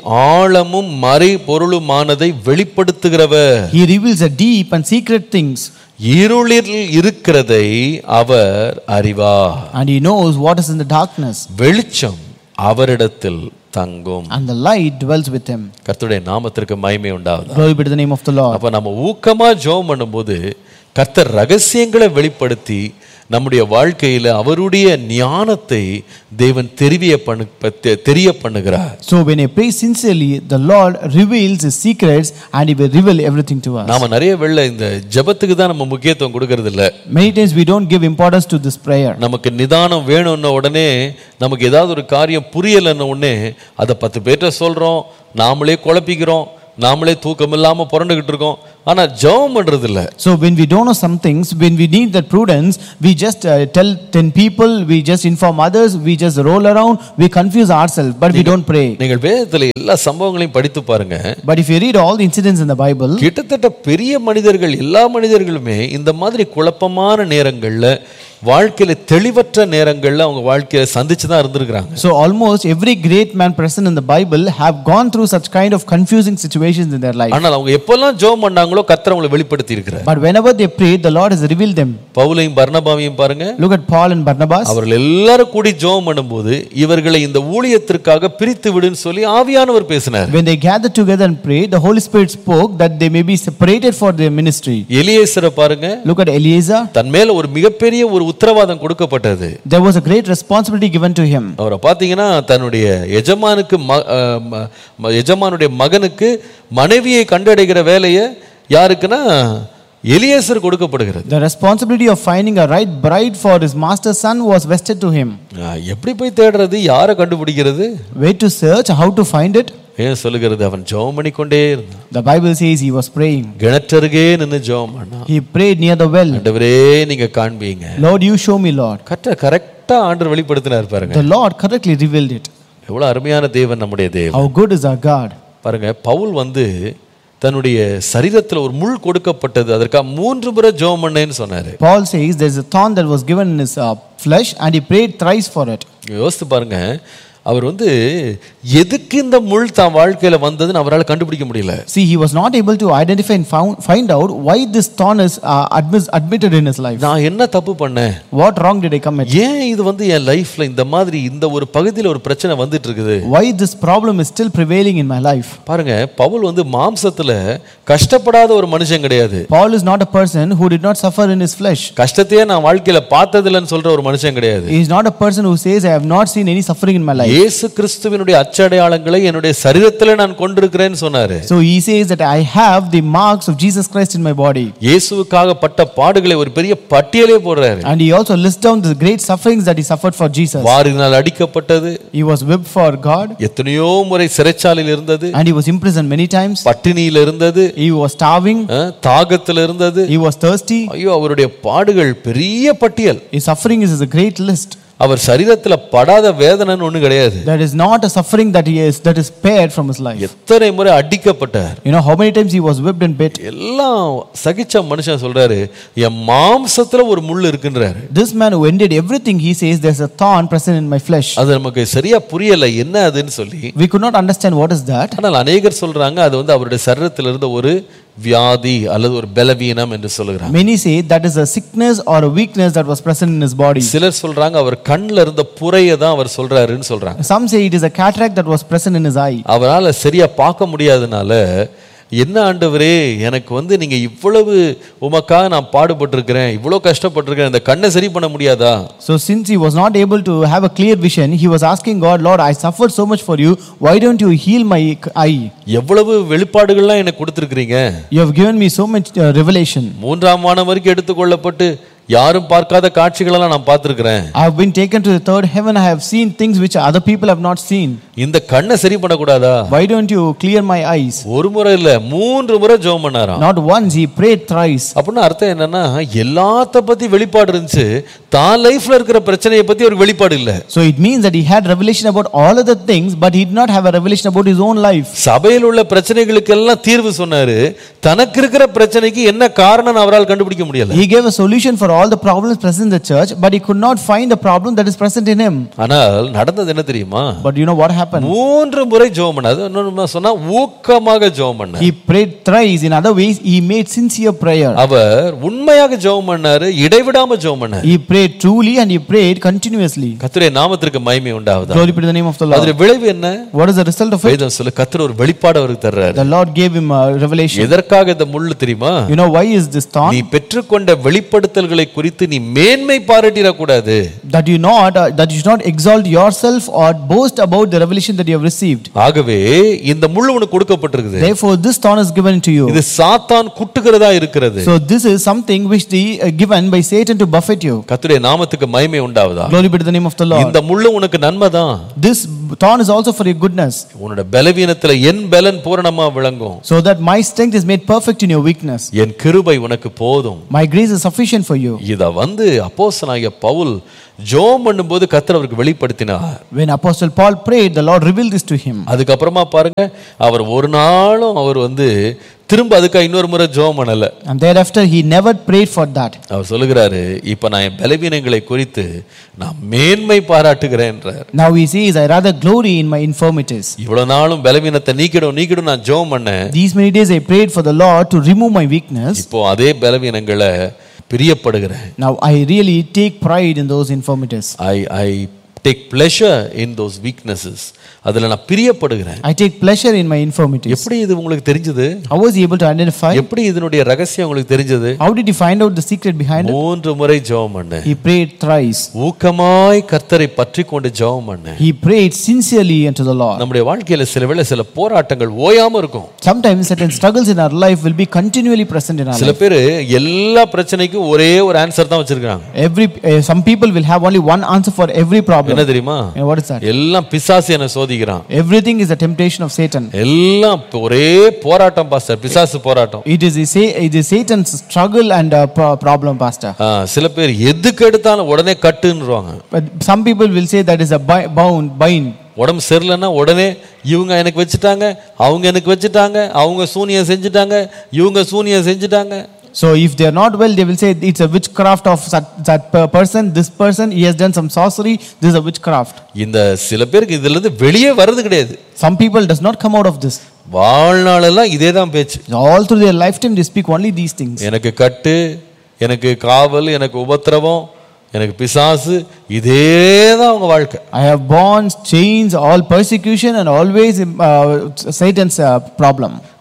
ஆழமும் மறை பொருளுமானதை வெளிப்படுத்துகிறவர் He reveals the deep and secret things இருளில் இருக்கிறதை அவர் அறிவார் and he knows what is in the darkness வெளிச்சம் அவரிடத்தில் தங்கும் and the light dwells with him. கர்த்தருடைய நாமத்திற்கு மகிமை உண்டாகுது Glory be to the name of the Lord. அப்ப நம்ம ஊக்கமா ஜெபம் பண்ணும்போது கர்த்தர் ரகசியங்களை வெளிப்படுத்தி நம்முடைய வாழ்க்கையில அவருடைய ஞானத்தை தேவன் தெரிய பண்ணு தெ- தெரிய பண்ணுகிறார் So when I pray sincerely, the Lord reveals his secrets and he will reveal everything to us. நாம நிறைய வெள்ள இந்த ஜெபத்துக்கு தான் நம்ம முக்கியத்துவம் கொடுக்கறது இல்ல Many times we don't give importance to this prayer. நமக்கு நிதானம் வேணும்ன உடனே நமக்கு ஏதாவது ஒரு காரியம் புரியலைன்ன உடனே அதை பத்து பேர்கிட்ட சொல்றோம் நாமளே குழப்பிக்கிறோம் நாமளே தூக்கம் இல்லாம புரண்டுகிட்டு இருக்கோம் ஆனா ஜெபம் பண்றது இல்ல So when we don't know some things, when we need that prudence, we just uh, tell 10 people, we just inform others, we just roll around, we confuse ourselves, but we don't pray. நீங்கள் வேதத்துல எல்லா சம்பவங்களையும் படித்து பாருங்க But if you read all the incidents in the Bible, கிட்டத்தட்ட பெரிய மனிதர்கள் எல்லா மனிதர்களுமே இந்த மாதிரி குழப்பமான நேரங்கள்ல வாழ்க்கையில தெளிவற்ற நேரங்கள்ல அவங்க வாழ்க்கையில சந்திச்சு தான் இருந்திருக்கிறாங்க so almost every great man present in the Bible have gone through such kind of confusing situations in their life. ஆனால் அவங்க எப்பெல்லாம் ஜெபம் பண்ணாங்களோ கர்த்தர் அவங்களை வெளிப்படுத்தி இருக்கிறார் But whenever they prayed, the Lord has revealed them. பவுலையும் பர்ணபாவையும் பாருங்க Look at Paul and Barnabas. அவர்கள் எல்லாரும் கூடி ஜெபம் பண்ணும்போது இவர்களை இந்த ஊழியத்திற்காக பிரித்து விடுன்னு சொல்லி ஆவியானவர் பேசினார் When they gathered together and prayed, the Holy Spirit spoke that they may be separated for their ministry. எலியேசரை பாருங்க Look at Eliezer. தன் மேல ஒரு மிகப்பெரிய ஒரு உத்தரவாதம் கொடுக்கப்பட்டது There was a great responsibility given to him. அவரை பார்த்தீங்கன்னா தன்னுடைய எஜமானுக்கு ம- அஹ் ம- ம- எஜமானுடைய மகனுக்கு மனைவியை கண்டடைகிற வேலையை யாருக்குன்னா எலியேசர் கொடுக்கப்படுகிறது The responsibility of finding a right bride for his master's son was vested to him. அஹ் எப்படி போய் தேடுறது யாரை கண்டுபிடிக்கிறது Where to search, how to find it? ஏன் சொல்லுகிறது அவன் ஜெபம் பண்ணிக்கொண்டே இருந்தான் The Bible says he was praying. கிணற்றருகே நின்று ஜெபம் பண்ணான் He prayed near the well. ஆண்டவரே நீங்க காண்பீங்க Lord, you show me, Lord. கரெக்டா கரெக்டா ஆண்டவர் வெளிப்படுத்தினார் பாருங்க The Lord correctly revealed it. எவ்வளவு அருமையான தேவன் நம்முடைய தேவன் How good is our God. பாருங்க பவுல் வந்து தன்னுடைய சரீரத்துல ஒரு முள் கொடுக்கப்பட்டது அதற்காக மூன்று முறை ஜெபம் பண்ணேன்னு சொன்னாரு Paul says there's a thorn that was given in his uh, flesh and he prayed thrice for it. யோசித்து பாருங்க அவர் வந்து எதுக்கு இந்த முள் தான் வாழ்க்கையில வந்ததுன்னு அவரால் கண்டுபிடிக்க முடியல See, he was not able to identify and found, find out why this thorn is uh, admis- admitted in his life. நான் என்ன தப்பு பண்ணேன் What wrong did I commit? ஏன் இது வந்து என் லைஃப்ல இந்த மாதிரி இந்த ஒரு பகுதியில் ஒரு பிரச்சனை வந்துட்டு இருக்குது Why this problem is still prevailing in my life? பாருங்க பவுல் வந்து மாம்சத்துல கஷ்டப்படாத ஒரு மனுஷன் கிடையாது Paul is not a person who did not suffer in his flesh. கஷ்டத்தையே நான் வாழ்க்கையில பார்த்ததில்லைன்னு சொல்ற ஒரு மனுஷன் கிடையாது He is not a person who says, I have not seen any suffering in my life. இயேசு கிறிஸ்துவினுடைய அச்சடையாளங்களை என்னுடைய சரீரத்துல நான் கொண்டிருக்கிறேன்னு சொன்னாரு So he says that I have the marks of Jesus Christ in my body. இயேசுவுக்காக பட்ட பாடுகளை ஒரு பெரிய பட்டியலே போடுறாரு And he also lists down the great sufferings that he suffered for Jesus. வாரினால் அடிக்கப்பட்டது He was whipped for God எத்தனையோ முறை சிறைச்சாலையில் இருந்தது and he was imprisoned many times. பட்டினியில் இருந்தது He was starving. அஹ், தாகத்தில் இருந்தது He was thirsty. ஐயோ அவருடைய பாடுகள் பெரிய பட்டியல் His suffering is a great list. அவர் சரீரத்துல படாத வேதனைன்னு ஒண்ணு கிடையாது That is not a suffering that he is that is spared from his life. எத்தனை முறை அடிக்கப்பட்டார் You know how many times he was whipped and bit. எல்லாம் சகிச்ச மனுஷன் சொல்றாரு என் மாம்சத்துல ஒரு முள் இருக்குன்றாரு This man who ended everything, he says, there's a thorn present in my flesh. அது நமக்கு சரியா புரியல என்ன அதுன்னு சொல்லி We could not understand what is that. ஆனால் அநேகர் சொல்றாங்க அது வந்து அவருடைய சரீரத்தில் இருந்த ஒரு வியாதி அல்லது ஒரு பலவீனம் என்று சொல்லுகிறாங்க Many say that is a sickness or a weakness that was present in his body. சிலர் சொல்றாங்க அவர் கண்ணுல இருந்த புறையை தான் அவர் சொல்றாருன்னு சொல்றாங்க Some say it is a cataract that was present in his eye. அவரால சரியா பார்க்க முடியாதனால என்ன ஆண்டவரே எனக்கு வந்து நீங்க இவ்வளவு உமக்காக நான் பாடுபட்டிருக்கிறேன் இவ்வளவு கஷ்டப்பட்டிருக்கிறேன் இந்த கண்ணை சரி பண்ண முடியாதா So, since he was not able to have a clear vision, he was asking God, Lord, I suffered so much for you. Why don't you heal my eye? எவ்வளவு வெளிப்பாடுகள்லாம் எனக்கு கொடுத்துருக்கிறீங்க You have given me so much uh, revelation. மூன்றாம் வானம் வரைக்கும் எடுத்துக்கொள்ளப்பட்டு யாரும் பார்க்காத காட்சிகளெல்லாம் நான் பார்த்துருக்கிறேன் I have been taken to the third heaven. I have seen things which other people have not seen. இந்த கண்ணை சரி பண்ணக்கூடாதா Why don't you clear my eyes? ஒரு முறை இல்ல மூன்று முறை ஜெபம் பண்ணாராம் Not once, he prayed thrice. அப்படின்னு அர்த்தம் என்னன்னா எல்லாத்த பத்தி வெளிப்பாடு இருந்துச்சு தான் லைஃப்ல இருக்கிற பிரச்சனையை பத்தி ஒரு வெளிப்பாடு இல்ல So it means that he had revelation about all other things, but he did not have a revelation about his own life. சபையில் உள்ள பிரச்சனைகளுக்கு எல்லாம் தீர்வு சொன்னாரு தனக்கு இருக்கிற பிரச்சனைக்கு என்ன காரணம் அவரால் கண்டுபிடிக்க முடியல He gave a solution for all the problems present in the church, but he could not find the problem that is present in him. ஆனால் நடந்தது என்ன தெரியுமா But you know what happened? மூன்று முறை ஜெபம் பண்ணாது இன்னொன்னு சொன்னா ஊக்கமாக ஜெபம் பண்ண He prayed thrice. In other ways, he made sincere prayer. அவர் உண்மையாக ஜெபம் பண்ணாரு இடைவிடாம ஜெபம் பண்ணாரு He prayed truly and he prayed continuously. கர்த்தருடைய நாமத்திற்கு மகிமை உண்டாவதா Glory be to the name of the Lord. அதுல விளைவு என்ன What is the result of it? வேதம் சொல்லு கர்த்தர் ஒரு வெளிப்பாடு அவருக்கு தர்றாரு The Lord gave him a revelation. எதற்காக இந்த முள்ளு தெரியுமா You know why is this நீ thorn? பெற்றுக்கொண்ட வெளிப்படுத்தல்களை குறித்து நீ மேன்மை பாராட்டிடக்கூடாது That you not uh, that you should not exalt yourself or boast about the revelation that you have received. ஆகவே இந்த முள்ளு உனக்கு கொடுக்கப்பட்டிருக்குது Therefore, this thorn is given to you. இது சாத்தான் குட்டுகிறதா இருக்கிறது So this is something which the uh, given by Satan to buffet you. கர்த்தருடைய நாமத்துக்கு மகிமை உண்டாவதா Glory be to the name of the Lord. இந்த முள்ளு உனக்கு நன்மைதான் This thorn is also for your goodness, உன்னோட பலவீனத்துல என் பலன் பூரணமா விளங்கும் so that my strength is made perfect in your weakness. என் கிருபை உனக்கு போதும் My grace is sufficient for you. இத வந்து அப்போஸ்தலனாகிய பவுல் ஜோம் பண்ணும்போது கர்த்தர் அவருக்கு வெளிப்படுத்தினார் When Apostle Paul prayed, the Lord revealed this to him. அதுக்கப்புறமா பாருங்க அவர் ஒரு நாளும் அவர் வந்து திரும்ப அதுக்காக இன்னொரு முறை ஜோம் பண்ணல And thereafter, he never prayed for that. அவர் சொல்லுகிறாரு இப்ப நான் என் பலவீனங்களை குறித்து நான் மேன்மை பாராட்டுகிறேன்றார் Now he says, I rather glory in my infirmities. இவ்வளவு நாளும் பலவீனத்தை நீக்கிடும் நீக்கிடும் நான் ஜோம் பண்ணேன் These many days I prayed for the Lord to remove my weakness. இப்போ அதே பலவீனங்களை பிரியப்படுகிறேன் Now I really take pride in those infirmities. I I take pleasure in those weaknesses அதுல நான் பிரியப்படுகிறேன் I take pleasure in my infirmities. எப்படி இது உங்களுக்கு தெரிஞ்சது How was he able to identify? எப்படி இதனுடைய ரகசியம் உங்களுக்கு தெரிஞ்சது How did he find out the secret behind it? மூன்று முறை ஜெபம் பண்ணேன் He prayed thrice. ஊக்கமாய் கர்த்தரை பற்றி கொண்டு ஜெபம் பண்ணேன் He prayed sincerely unto the Lord. நம்முடைய வாழ்க்கையில சில வேளை சில போராட்டங்கள் ஓயாம இருக்கும் Sometimes certain struggles in our life will be continually present in our சில life. பேர் எல்லா பிரச்சனைக்கும் ஒரே ஒரு ஆன்சர் தான் வச்சிருக்காங்க Every uh, some people will have only one answer for every problem. என்ன தெரியுமா And what is that? எல்லாம் பிசாசு என்ன சோதிக்கிறான் Everything is a temptation of Satan. எல்லாம் ஒரே போராட்டம் பாஸ்டர் பிசாசு போராட்டம் It is a sa- it is Satan's struggle and uh, pro- problem, Pastor. ஆ, சில பேர் எதுக்கு எடுத்தாலும் உடனே கட்டுன்னுருவாங்க But some people will say that is a bi- bound bind. உடம்பு சரியில்லைன்னா உடனே இவங்க எனக்கு வச்சுட்டாங்க அவங்க எனக்கு வச்சுட்டாங்க அவங்க சூனியம் செஞ்சுட்டாங்க இவங்க சூனியம் செஞ்சுட்டாங்க So if they are not well, they will say it's a witchcraft of that, that per- person. This person he has done some sorcery. This is a witchcraft. இந்த சில பேருக்கு இதுல இருந்து வெளியே வர்றது கிடையாது Some people does not come out of this. வாழ்நாளெல்லாம் இதே தான் பேச்சு All through their lifetime, they speak only these things. எனக்கு கட்டு எனக்கு காவல் எனக்கு உபத்திரவம் எனக்கு பிசாசு இதே தான் அவங்க வாழ்க்கை I have bonds, chains, all persecution, and always uh, Satan's uh, problem.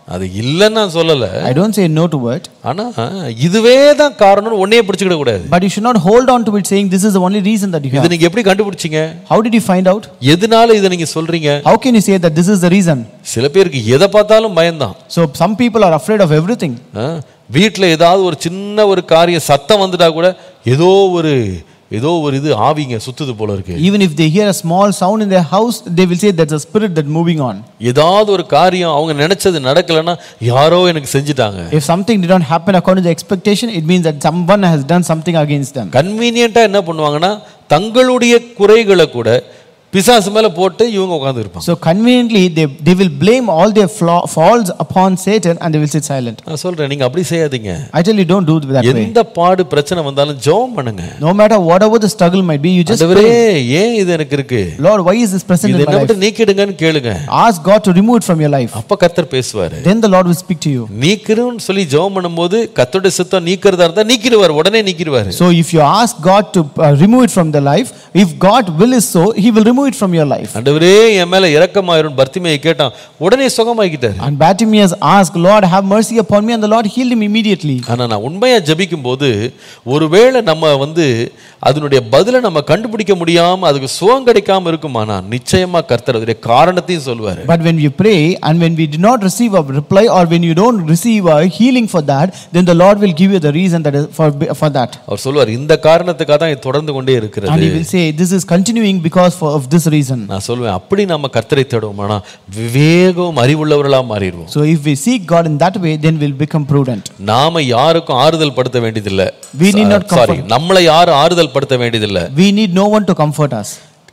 அது இல்லைன்னு நான் சொல்லல I don't say no to it, ஆனா இதுவே தான் காரணம்னு ஒன்னே பிடிச்சுக்கிட கூடாது but you should not hold on to it saying this is the only reason that you இது have. நீங்க எப்படி கண்டுபிடிச்சீங்க How did you find out? எதனால இதை நீங்க சொல்றீங்க How can you say that this is the reason? சில பேருக்கு எதை பார்த்தாலும் பயம்தான் So some people are afraid of everything. ஆ, வீட்ல ஏதாவது ஒரு சின்ன ஒரு காரிய சத்தம் வந்துட்டா கூட ஏதோ ஒரு ஏதோ ஒரு இது ஆவிங்க சுத்துது போல இருக்கு Even if they hear a small sound in their house, they will say that's a spirit that moving on. ஏதாவது ஒரு காரியம் அவங்க நினைச்சது நடக்கலைன்னா யாரோ எனக்கு செஞ்சுட்டாங்க If something did not happen according to the expectation, it means that someone has done something against them. கன்வீனியண்டா என்ன பண்ணுவாங்கன்னா தங்களுடைய குறைகளை கூட பிசாசு மேல போட்டு இவங்க உட்கார்ந்து இருப்பாங்க So conveniently, they, they will blame all their flaw, faults upon Satan and they will sit silent. நான் சொல்றேன் நீங்க அப்படி செய்யாதீங்க I tell you, don't do it that way. எந்த பாடு பிரச்சனை வந்தாலும் ஜெபம் பண்ணுங்க No matter whatever the struggle might be, you just ஆண்டவரே pray. ஏன் இது எனக்கு இருக்கு Lord, why is this present இது in என்ன my life? விட்டு நீக்கிடுங்கன்னு கேளுங்க Ask God to remove it from your life. அப்ப கர்த்தர் பேசுவாரு Then the Lord will speak to you. நீக்கிறோம்னு சொல்லி ஜெபம் பண்ணும்போது கர்த்தருடைய சித்தம் நீக்கிறதா இருந்தா நீக்கிடுவார் உடனே நீக்கிடுவாரு So if you ask God to uh, remove it from the life, if God will is so, He will remove it from your life. ஆண்டவரே என் மேல இரக்கமாயிரும் பர்த்திமையை கேட்டான் உடனே சுகமாக்கிட்டாரு And Bartimaeus asked, Lord, have mercy upon me, and the Lord healed him immediately. ஆனா நான் உண்மையா ஜெபிக்கும் போது ஒருவேளை நம்ம வந்து அதனுடைய பதிலை நம்ம கண்டுபிடிக்க முடியாம அதுக்கு சுகம் கிடைக்காம இருக்குமானா நிச்சயமா கர்த்தர் அதனுடைய காரணத்தையும் சொல்லுவாரு But when we pray and when we do not receive a reply or when you don't receive a healing for that, then the Lord will give you the reason that is for, for that. அவர் சொல்லுவார் இந்த காரணத்துக்காக தான் இது தொடர்ந்து கொண்டே And இருக்கிறது He will say, This is continuing because for, of this reason. நான் சொல்லுவேன் அப்படி நம்ம கர்த்தரை தேடுவோமானா விவேகம் அறிவுள்ளவர்களா மாறிடுவோம் So if we seek God in that way, then we'll become prudent. நாம யாருக்கும் ஆறுதல் படுத்த வேண்டியதில்ல We need not சாரி நம்மளை யாரும் ஆறுதல் படுத்த வேண்டியதில்ல We need no one to comfort us.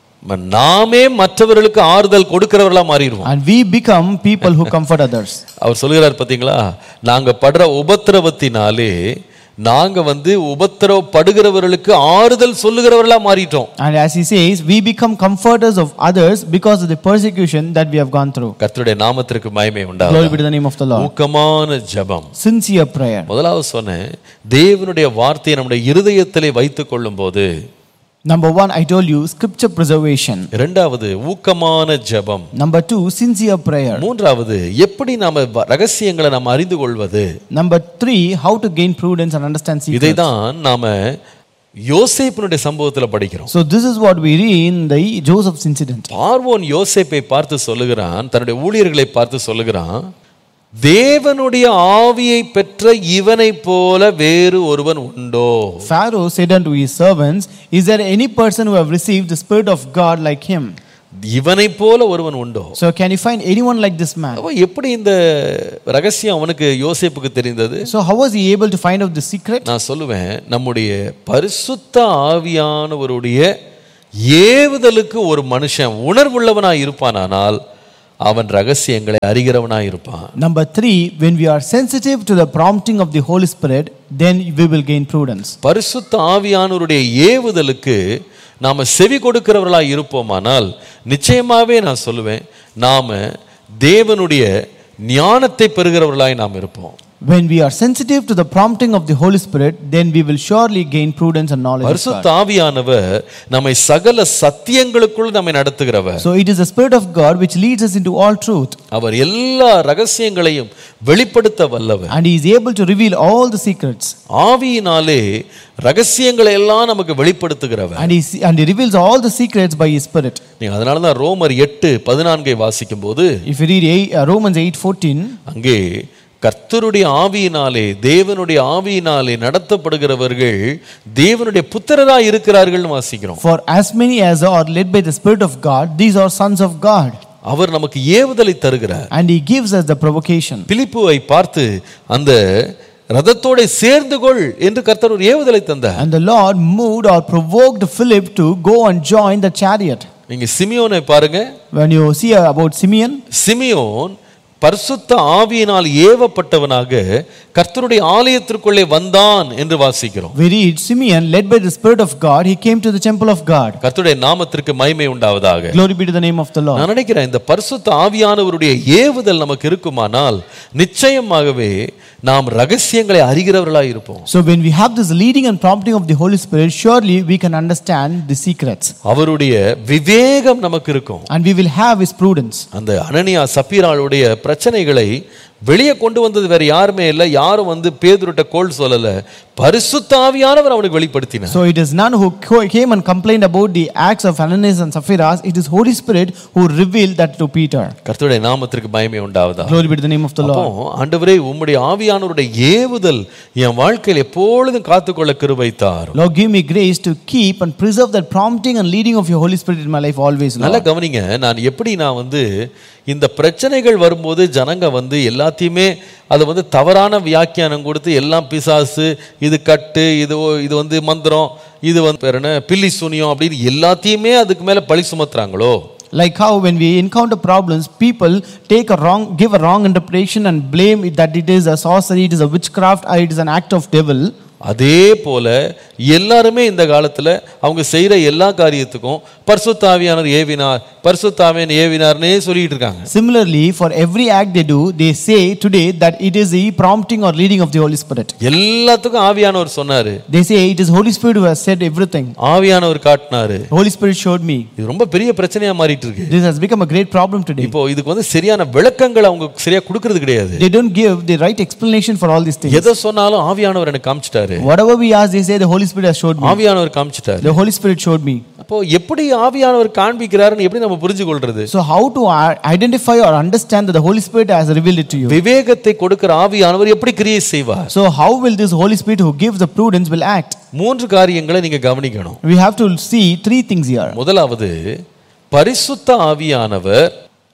நாமே மற்றவர்களுக்கு ஆறுதல் கொடுக்கிறவர்களா மாறிடுவோம் And we become people who comfort others. அவர் சொல்கிறார் பாத்தீங்களா நாங்க படுற உபத்திரவத்தினாலே நாங்க வந்து உபத்திரவப்படுகிறவர்களுக்கு ஆறுதல் சொல்லுகிறவர்களா மாறிட்டோம் And as he says, we become comforters of others because of the persecution that we have gone through. கர்த்தருடைய நாமத்திற்கு மகிமை Glory உண்டாகும் be to the name of the Lord. ஊக்கமான ஜெபம் Sincere prayer. முதலாவது சொன்னேன் தேவனுடைய வார்த்தையை நம்முடைய இருதயத்திலே வைத்துக் கொள்ளும் போது Number one, I told you, scripture preservation. இரண்டாவது ஊக்கமான ஜெபம் Number two, sincere prayer. மூன்றாவது எப்படி நாம வ- ரகசியங்களை நாம் அறிந்து கொள்வது Number three, how to gain prudence and understand secrets. இதைதான் நாம யோசேப்பினுடைய சம்பவத்துல படிக்கிறோம் So this is what we read in the Joseph's incident. பார்வோன் யோசேப்பை பார்த்து சொல்லுகிறான் தன்னுடைய ஊழியர்களை பார்த்து சொல்லுகிறான் தேவனுடைய ஆவியை பெற்ற இவனைப் போல வேறு ஒருவன் உண்டோ Pharaoh said unto his servants, Is there any person who have received the Spirit of God like him? இவனைப் போல ஒருவன் உண்டோ So can you find anyone like this man? அப்ப எப்படி இந்த ரகசியம் அவனுக்கு யோசேப்புக்கு தெரிந்தது So how was he able to find out the secret? நான் சொல்லுவேன் நம்முடைய பரிசுத்த ஆவியானவருடைய ஏவுதலுக்கு ஒரு மனுஷன் உணர்வுள்ளவனாய் இருப்பானானால் அவன் ரகசியங்களை அறிகிறவனாய் இருப்பான் Number three, when we are sensitive to the prompting of the Holy Spirit, then we will gain prudence. பரிசுத்த ஆவியானவருடைய ஏவுதலுக்கு நாம செவி கொடுக்கிறவர்களாய் இருப்போமானால் நிச்சயமாவே நான் சொல்லுவேன் நாம தேவனுடைய ஞானத்தை பெறுகிறவர்களாய் நாம் இருப்போம் When we are sensitive to the prompting of the Holy Spirit, then we will surely gain prudence and knowledge. Of God. பரிசுத்த ஆவியானவர் நம்மை சகல சத்தியங்களுக்குள் நம்மை நடத்துகிறவர் So it is the Spirit of God which leads us into all truth, அவர் எல்லா ரகசியங்களையும் வெளிப்படுத்த வல்லவர் and He is able to reveal all the secrets, ஆவியினாலே ரகசியங்களை எல்லாம் நமக்கு வெளிப்படுத்துகிறவர் and He and He reveals all the secrets by His Spirit. நீங்க அதனால தான் ரோமர் எட்டு பதினான்கை வாசிக்கும் போது If you read eight, uh, Romans eight fourteen, அங்கே கர்த்தருடைய ஆவியினாலே தேவனுடைய ஆவியினாலே நடத்தப்படுகிறவர்கள் தேவனுடைய புத்திரராய் இருக்கிறார்கள்னு வாசிக்கிறோம் for as many as are led by the Spirit of God, these are sons of God, அவர் நமக்கு ஏவுதலை தருகிறார் and He gives us the provocation. பிலிப்புவை பார்த்து அந்த ரதத்தோட சேர்ந்து கொள் என்று கர்த்தர் ஒரு ஏவுதலை தந்தார் And the Lord moved or provoked Philip to go and join the chariot. நீங்க சிமியோனை பாருங்க When you see about Simeon, Simeon பரிசுத்த ஆவியினால் ஏவப்பட்டவனாக கர்த்தருடைய ஆலயத்திற்குள்ளே வந்தான் என்று வாசிக்கிறோம் we read Simeon, led by the Spirit of God, he came to the temple of God. கர்த்தருடைய நாமத்திற்கு மகிமை உண்டாவதாக Glory be to the name of the Lord. நான் நினைக்கிறேன் இந்த பரிசுத்த ஆவியானவருடைய ஏவுதல் நமக்கு இருக்குமானால் நிச்சயமாகவே நாம் ரகசியங்களை அறிகிறவர்களாய் இருப்போம் So when we have this leading and prompting of the Holy Spirit, surely we can understand the secrets. அவருடைய விவேகம் நமக்கு இருக்கும் And we will have his prudence. அந்த அனனியா சப்பீராளுடைய பிரச்சனைகளை வெளியே கொண்டு வந்தது வேற யாருமே இல்லை யாரும் வந்து பேதுருட்ட கோல் சொல்லல பரிசுத்த ஆவியானவர் அவனுக்கு வெளிப்படுத்தினார் So it is none who co- came and complained about the acts of Ananias and Sapphira. It is Holy Spirit who revealed that to Peter. கர்த்தருடைய நாமத்திற்கு பயமே உண்டாவதா Glory be to the name of the அப்போ Lord. ஆண்டவரே உம்முடைய ஆவியானவருடைய ஏவுதல் என் வாழ்க்கையில் எப்பொழுதும் காத்துக்கொள்ள கிருபைத்தார் Lord, give me grace to keep and preserve that prompting and leading of your Holy Spirit in my life always. நல்லா Lord. கவனிங்க நான் எப்படி நான் வந்து இந்த பிரச்சனைகள் வரும்போது ஜனங்க வந்து எல்லாத்தையுமே அதை வந்து தவறான வியாக்கியானம் கொடுத்து எல்லாம் பிசாசு இது கட்டு இது ஓ- இது வந்து மந்திரம் இது வந்து பேர் என்ன பில்லி சுனியம் அப்படின்னு எல்லாத்தையுமே அதுக்கு மேல பழி சுமத்துறாங்களோ Like how when we encounter problems, people take a wrong, give a wrong interpretation and blame it that it is a sorcery, it is a witchcraft, or it is an act of devil. அதே போல எல்லாருமே இந்த காலத்துல அவங்க செய்யற எல்லா காரியத்துக்கும் பரிசுத்தாவியானவர் ஏவினார் பரிசுத்தாவியன் ஏவினார்னே சொல்லிட்டு இருக்காங்க Similarly, for every act they do, they say today that it is the prompting or leading of the Holy Spirit. எல்லாத்துக்கும் ஆவியானவர் சொன்னாரு They say it is Holy Spirit who has said everything. ஆவியானவர் காட்டினாரு Holy Spirit showed me. இது ரொம்ப பெரிய பிரச்சனையா மாறிட்டு இருக்கு This has become a great problem today. இப்போ இதுக்கு வந்து சரியான விளக்கங்கள் அவங்க சரியா கொடுக்கறது கிடையாது They don't give the right explanation for all these things. எதை சொன்னாலும் ஆவியானவர் எனக்கு காமிச்சிட்டாரு Whatever we ask, they say the Holy Spirit has showed me. ஆவியானவர் காமிச்சிட்டாரு The Holy Spirit showed me. அப்போ எப்படி ஆவியானவர் காண்பிக்கிறாருன்னு எப்படி நம்ம புரிஞ்சு கொள்றது So, how to i- identify or understand that the Holy Spirit has revealed it to you? விவேகத்தை கொடுக்கிற ஆவியானவர் எப்படி கிரியை செய்வார் So, how will this Holy Spirit who gives the prudence will act? மூன்று காரியங்களை நீங்க கவனிக்கணும் We have to see three things here. முதலாவது பரிசுத்த ஆவியானவர்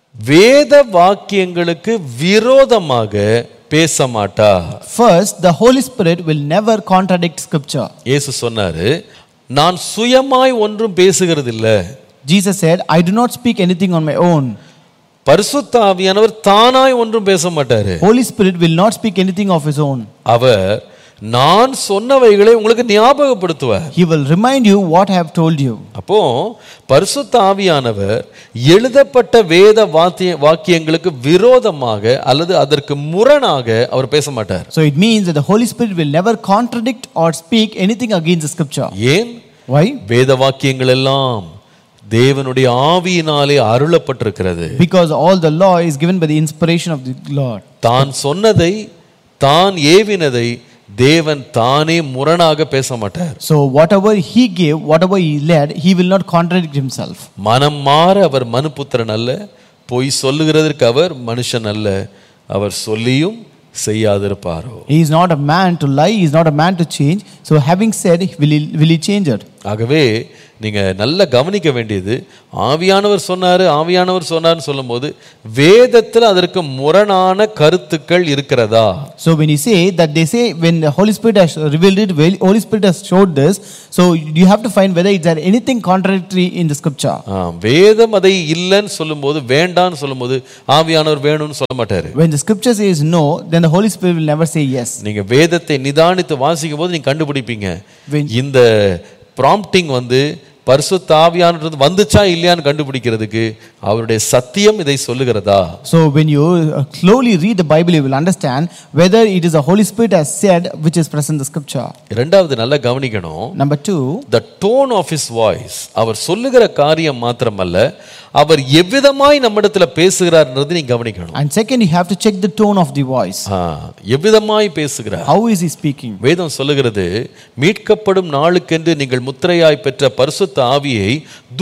வேத வாக்கியங்களுக்கு விரோதமாக பேச மாட்டார் First, the Holy Spirit will never contradict Scripture. இயேசு சொன்னாரு நான் சுயமாய் ஒன்றும் பேசுகிறது இல்ல Jesus said, I do not speak anything on my own. பரிசுத்த ஆவியானவர் தானாய் ஒன்றும் பேச மாட்டாரு Holy Spirit will not speak anything of his own. அவர் நான் சொன்னவைகளை உங்களுக்கு ஞாபகப்படுத்துவார் He will remind you what I have told you. அப்போ பரிசுத்த ஆவியானவர் எழுதப்பட்ட வேத வாத்திய வாக்கியங்களுக்கு விரோதமாக அல்லது அதற்கு முரணாக அவர் பேச மாட்டார் So it means that the Holy Spirit will never contradict or speak anything against the scripture. ஏன் Why? வேத வாக்கியங்கள் எல்லாம் தேவனுடைய ஆவியினாலே அருளப்பட்டிருக்கிறது Because all the law is given by the inspiration of the Lord. தான் சொன்னதை தான் ஏவினதை தேவன் தானே முரணாக பேச மாட்டார் So whatever he gave, whatever he led, he will not contradict himself. மனம் மாற அவர் மனுபுத்திரன் அல்ல பொய் சொல்லுகிறதற்கு அவர் மனுஷன் அல்ல அவர் சொல்லியும் செய்யாதிருப்பாரோ He is not a man to lie, he is not a man to change. So having said, will he, will he change it? ஆகவே நீங்க நல்லா கவனிக்க வேண்டியது ஆவியானவர் சொன்னாரு ஆவியானவர் சொன்னார்னு சொல்லும்போது வேதத்தில் அதற்கு முரணான கருத்துக்கள் இருக்கிறதா So when you say that they say when the Holy Spirit has revealed it, well, Holy Spirit has showed this, so you have to find whether is there anything contradictory in the scripture. ஆ, வேதம் அதை இல்லைன்னு சொல்லும்போது வேண்டான்னு சொல்லும்போது ஆவியானவர் வேணும்னு சொல்ல மாட்டாரு When the scripture says no, then the Holy Spirit will never say yes. நீங்க வேதத்தை நிதானித்து வாசிக்கும் போது நீங்க கண்டுபிடிப்பீங்க When- இந்த ப்ராம்ப்டிங் வந்து பரிசுத்த ஆவியானது வந்துச்சா இல்லையான்னு கண்டுபிடிக்கிறதுக்கு அவருடைய சத்தியம் இதை சொல்லுகிறதா So when you uh, slowly read the Bible, you will understand whether it is the Holy Spirit has said which is present in the scripture. இரண்டாவது நல்லா கவனிக்கணும் Number two, the tone of his voice அவர் சொல்லுகிற காரியம் மாத்திரமல்ல அவர் எவ்விதமாய் நம்மிடத்துல பேசுகிறார்ன்றது நீங்க கவனிக்கணும் and second, you have to check the tone of the voice. ஆ, எவ்விதமாய் பேசுகிறார் How is he speaking? வேதம் சொல்லுகிறது மீட்கப்படும் நாளுக்கென்று நீங்கள் முத்திரையாய் பெற்ற பரிசுத்த ஆவியை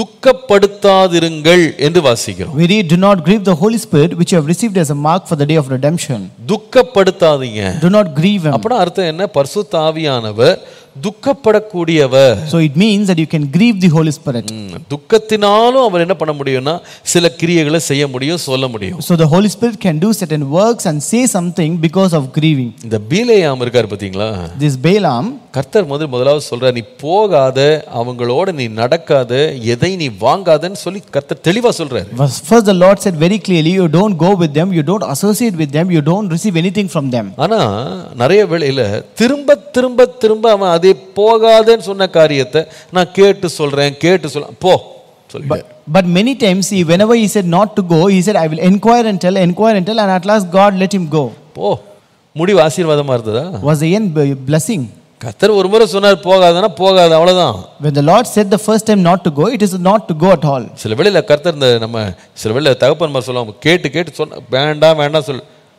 துக்கப்படுத்தாதிருங்கள் என்று வாசிக்கிறோம் We read, Do not grieve the Holy Spirit which you have received as a mark for the day of redemption. துக்கப்படுத்தாதீங்க Do not grieve him. அப்படின்னா அர்த்தம் என்ன பரிசுத்த ஆவியானவர் துக்கப்படக்கூடியவர் So it means that you can grieve the Holy Spirit. ம், துக்கத்தினாலும் அவர் என்ன பண்ண முடியும்னா சில கிரியைகளை செய்ய முடியும் சொல்ல முடியும் So the Holy Spirit can do certain works and say something because of grieving. இந்த பீலேயாம் இருக்கார் பாத்தீங்களா This Balaam, கர்த்தர் முதல் முதலாவது சொல்றார் நீ போகாத அவங்களோட நீ நடக்காத எதை நீ வாங்காதன்னு சொல்லி கர்த்தர் தெளிவா சொல்றாரு was- first the Lord said very clearly, you don't go with them, you don't associate with them, you don't receive anything from them. ஆனா நிறைய வேளையில திரும்ப திரும்ப திரும்ப அவன் அதே போகாதன்னு சொன்ன காரியத்தை நான் கேட்டு சொல்றேன் கேட்டு சொல்ல போ சொல்லி But many times, see, whenever he said not to go, he said, I will inquire and tell, inquire and tell, and at last God let him go. போ முடிவு ஆசீர்வாதமா இருந்ததா Was the end b- blessing? கர்த்தர் ஒரு முறை சொன்னார் போகாதன்னா போகாது அவ்வளவுதான் When the Lord said the first time not to go, it is not to go at all. சில வேளையில கர்த்தர் இந்த நம்ம சில வேளையில தகப்பன்மார் சொல்லுவாங்க கேட்டு கேட்டு சொன்ன வேண்டாம் வேண்டாம் சொல்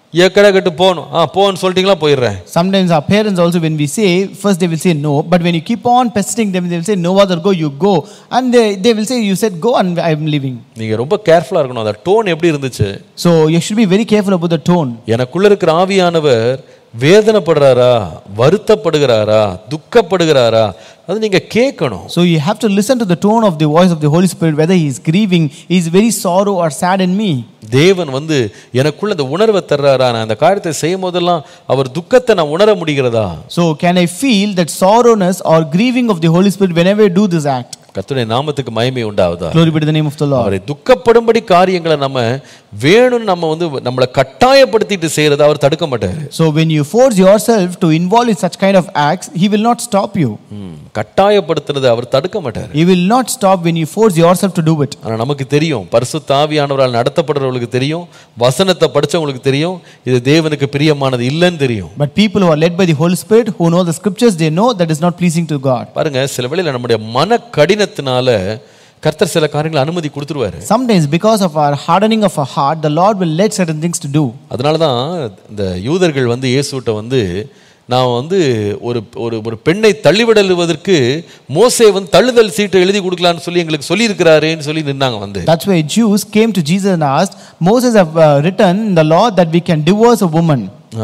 எக்கடா கட்டு போகணும் ஆ போன்னு சொல்லிட்டீங்களா போயிடுறேன் Sometimes our parents also, when we say, first they will say no, but when you keep on pestering them, they will say, no other go, you go. And they, they will say, you said go and I am leaving. நீங்க ரொம்ப கேர்ஃபுல்லா இருக்கணும் அந்த tone எப்படி இருந்துச்சு So you should be very careful about the tone. எனக்குள்ள இருக்கிற ஆவியானவர் வேதனைப்படுறாரா வருத்தப்படுகிறாரா துக்கப்படுகிறாரா அது நீங்க கேட்கணும் So you have to listen to the tone of the voice of the Holy Spirit, whether he is grieving, he is very sorrow or sad in me. தேவன் வந்து எனக்குள்ள இந்த உணர்வை தர்றாரா நான் அந்த காரியத்தை செய்யும் போதெல்லாம் அவர் துக்கத்தை நான் உணர முடிகிறதா So can I feel that sorrowness or grieving of the Holy Spirit whenever I do this act? கர்த்தருடைய நாமத்துக்கு மகிமை உண்டாவதா Glory be to the name of the Lord. அவரை துக்கப்படும்படி காரியங்களை நம்ம வேணும்னு நம்ம வந்து நம்மளை கட்டாயப்படுத்திட்டு செய்யறதை அவர் தடுக்க மாட்டாரு So when you force yourself to involve in such kind of acts, he will not stop you. ம், கட்டாயப்படுத்துறதை அவர் தடுக்க மாட்டாரு He will not stop when you force yourself to do it. ஆனா நமக்கு தெரியும் பரிசுத்த ஆவியானவரால் நடத்தப்படுறவங்களுக்கு தெரியும் வசனத்தை படிச்சவங்களுக்கு தெரியும் இது தேவனுக்கு பிரியமானது இல்லைன்னு தெரியும் But people who are led by the Holy Spirit, who know the scriptures, they know that is not pleasing to God. பாருங்க சில வேளையில நம்முடைய மன கடினத்தினால கர்த்தர் சில காரியங்களை அனுமதி கொடுத்துருவாரு Sometimes, because of our hardening of our heart, the Lord will let certain things to do. அதனால தான் இந்த யூதர்கள் வந்து இயேசுட்ட வந்து நான் வந்து ஒரு ஒரு ஒரு பெண்ணை தள்ளிவிடலுவதற்கு மோசே வந்து தள்ளுதல் சீட்டை எழுதி கொடுக்கலான்னு சொல்லி எங்களுக்கு சொல்லியிருக்கிறாரேன்னு சொல்லி நின்னாங்க வந்து That's why Jews came to Jesus and asked, Moses have uh, written in the law that we can divorce a woman.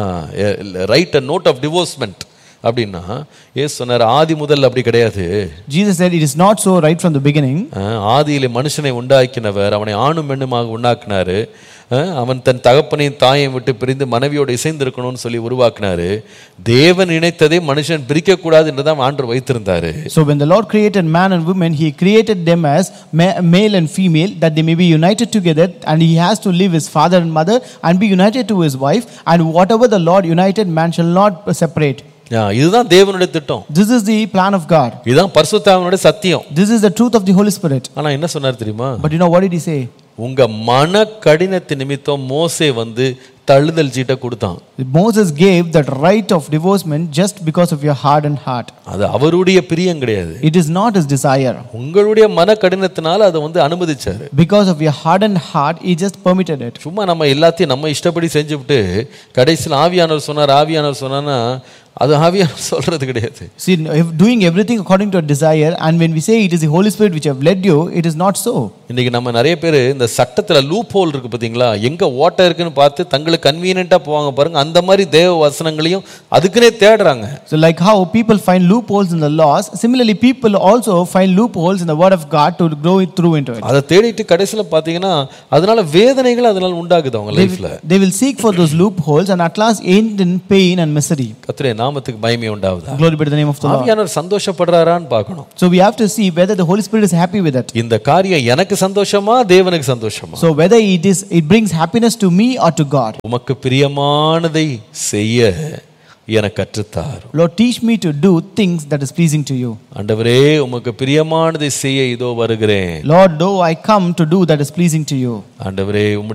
Right a note of divorcement அப்படின்னா ஏசு சொன்னார் ஆதி முதல் அப்படி கிடையாது Jesus said, It is not so right from the beginning. அஹ், ஆதியிலே மனுஷனை உண்டாக்கினவர் அவனை ஆணும் பெண்ணுமாக உண்டாக்குனாரு அஹ், அவன் தன் தகப்பனையும் தாயையும் விட்டு பிரிந்து மனைவியோடு இசைந்திருக்கணும்னு சொல்லி உருவாக்குனாரு தேவன் இணைத்ததை மனுஷன் பிரிக்கக்கூடாது என்று தான் ஆண்டவர் வைத்திருந்தாரு So when the Lord created man and woman, He created them as ma- male and female, that they may be united together, and He has to leave his father and mother and be united to his wife, and whatever the Lord united, man shall not separate. அஹ், இதுதான் தேவனுடைய திட்டம் This is the plan of God. இதுதான் பரிசுத்தாவினுடைய சத்தியம் This is the truth of the Holy Spirit. ஆனா என்ன சொன்னார் தெரியுமா But you know what did He say? உங்க மன கடினத்து நிமித்தம் மோசே வந்து தள்ளுதல் சீட்டை கொடுத்தான் Moses gave that right of divorcement just because of your hardened heart. அது அவருடைய பிரியம் கிடையாது It is not his desire. உங்களுடைய மன கடினத்தினால அதை வந்து அனுமதிச்சாரு Because of your hardened heart, he just permitted it. சும்மா நம்ம எல்லாத்தையும் நம்ம இஷ்டப்படி செஞ்சுவிட்டு கடைசியில் ஆவியானவர் சொன்னார் ஆவியானவர் சொன்னான்னா அது ஆவியானவர் சொல்றது கிடையாது See, if doing everything according to our desire, and when we say it is the Holy Spirit which have led you, it is not so. இன்னைக்கு நம்ம நிறைய பேர் இந்த சட்டத்துல லூப் ஹோல் இருக்கு பாத்தீங்களா எங்க ஓட்டை இருக்குன்னு பார்த்து தங்களுக்கு கன்வீனியன்ட்டா போவாங்க பாருங்க அந்த மாதிரி தேவ வசனங்களையும் அதுக்குன்னே தேடுறாங்க So, like how people find loopholes in the laws, similarly, people also find loopholes in the Word of God to grow it through into it. அதை தேடிட்டு கடைசியில் பார்த்தீங்கன்னா அதனால வேதனைகள் அதனால உண்டாகுது அவங்க They லைஃப்ல will, they will seek for those loopholes and at last end in pain and misery. கத்திரே நாமத்துக்கு பயமே உண்டாகுதா Glory be to the name of the Lord. ஆவியானவர் சந்தோஷப்படுறாரான்னு பார்க்கணும் So, we have to see whether the Holy Spirit is happy with it. இந்த காரியம் எனக்கு சந்தோஷமா தேவனுக்கு சந்தோஷமா So, whether it is it brings happiness to me or to God. உமக்கு பிரியமானதை செய்ய எனக்கு கற்றுத்தார் Lord, teach me to do things that is pleasing to you. ஆண்டவரே உமக்கு பிரியமானதை செய்ய இதோ வருகிறேன் Lord, though I come to do that is pleasing to you. ஆண்டவரே உம்முடைய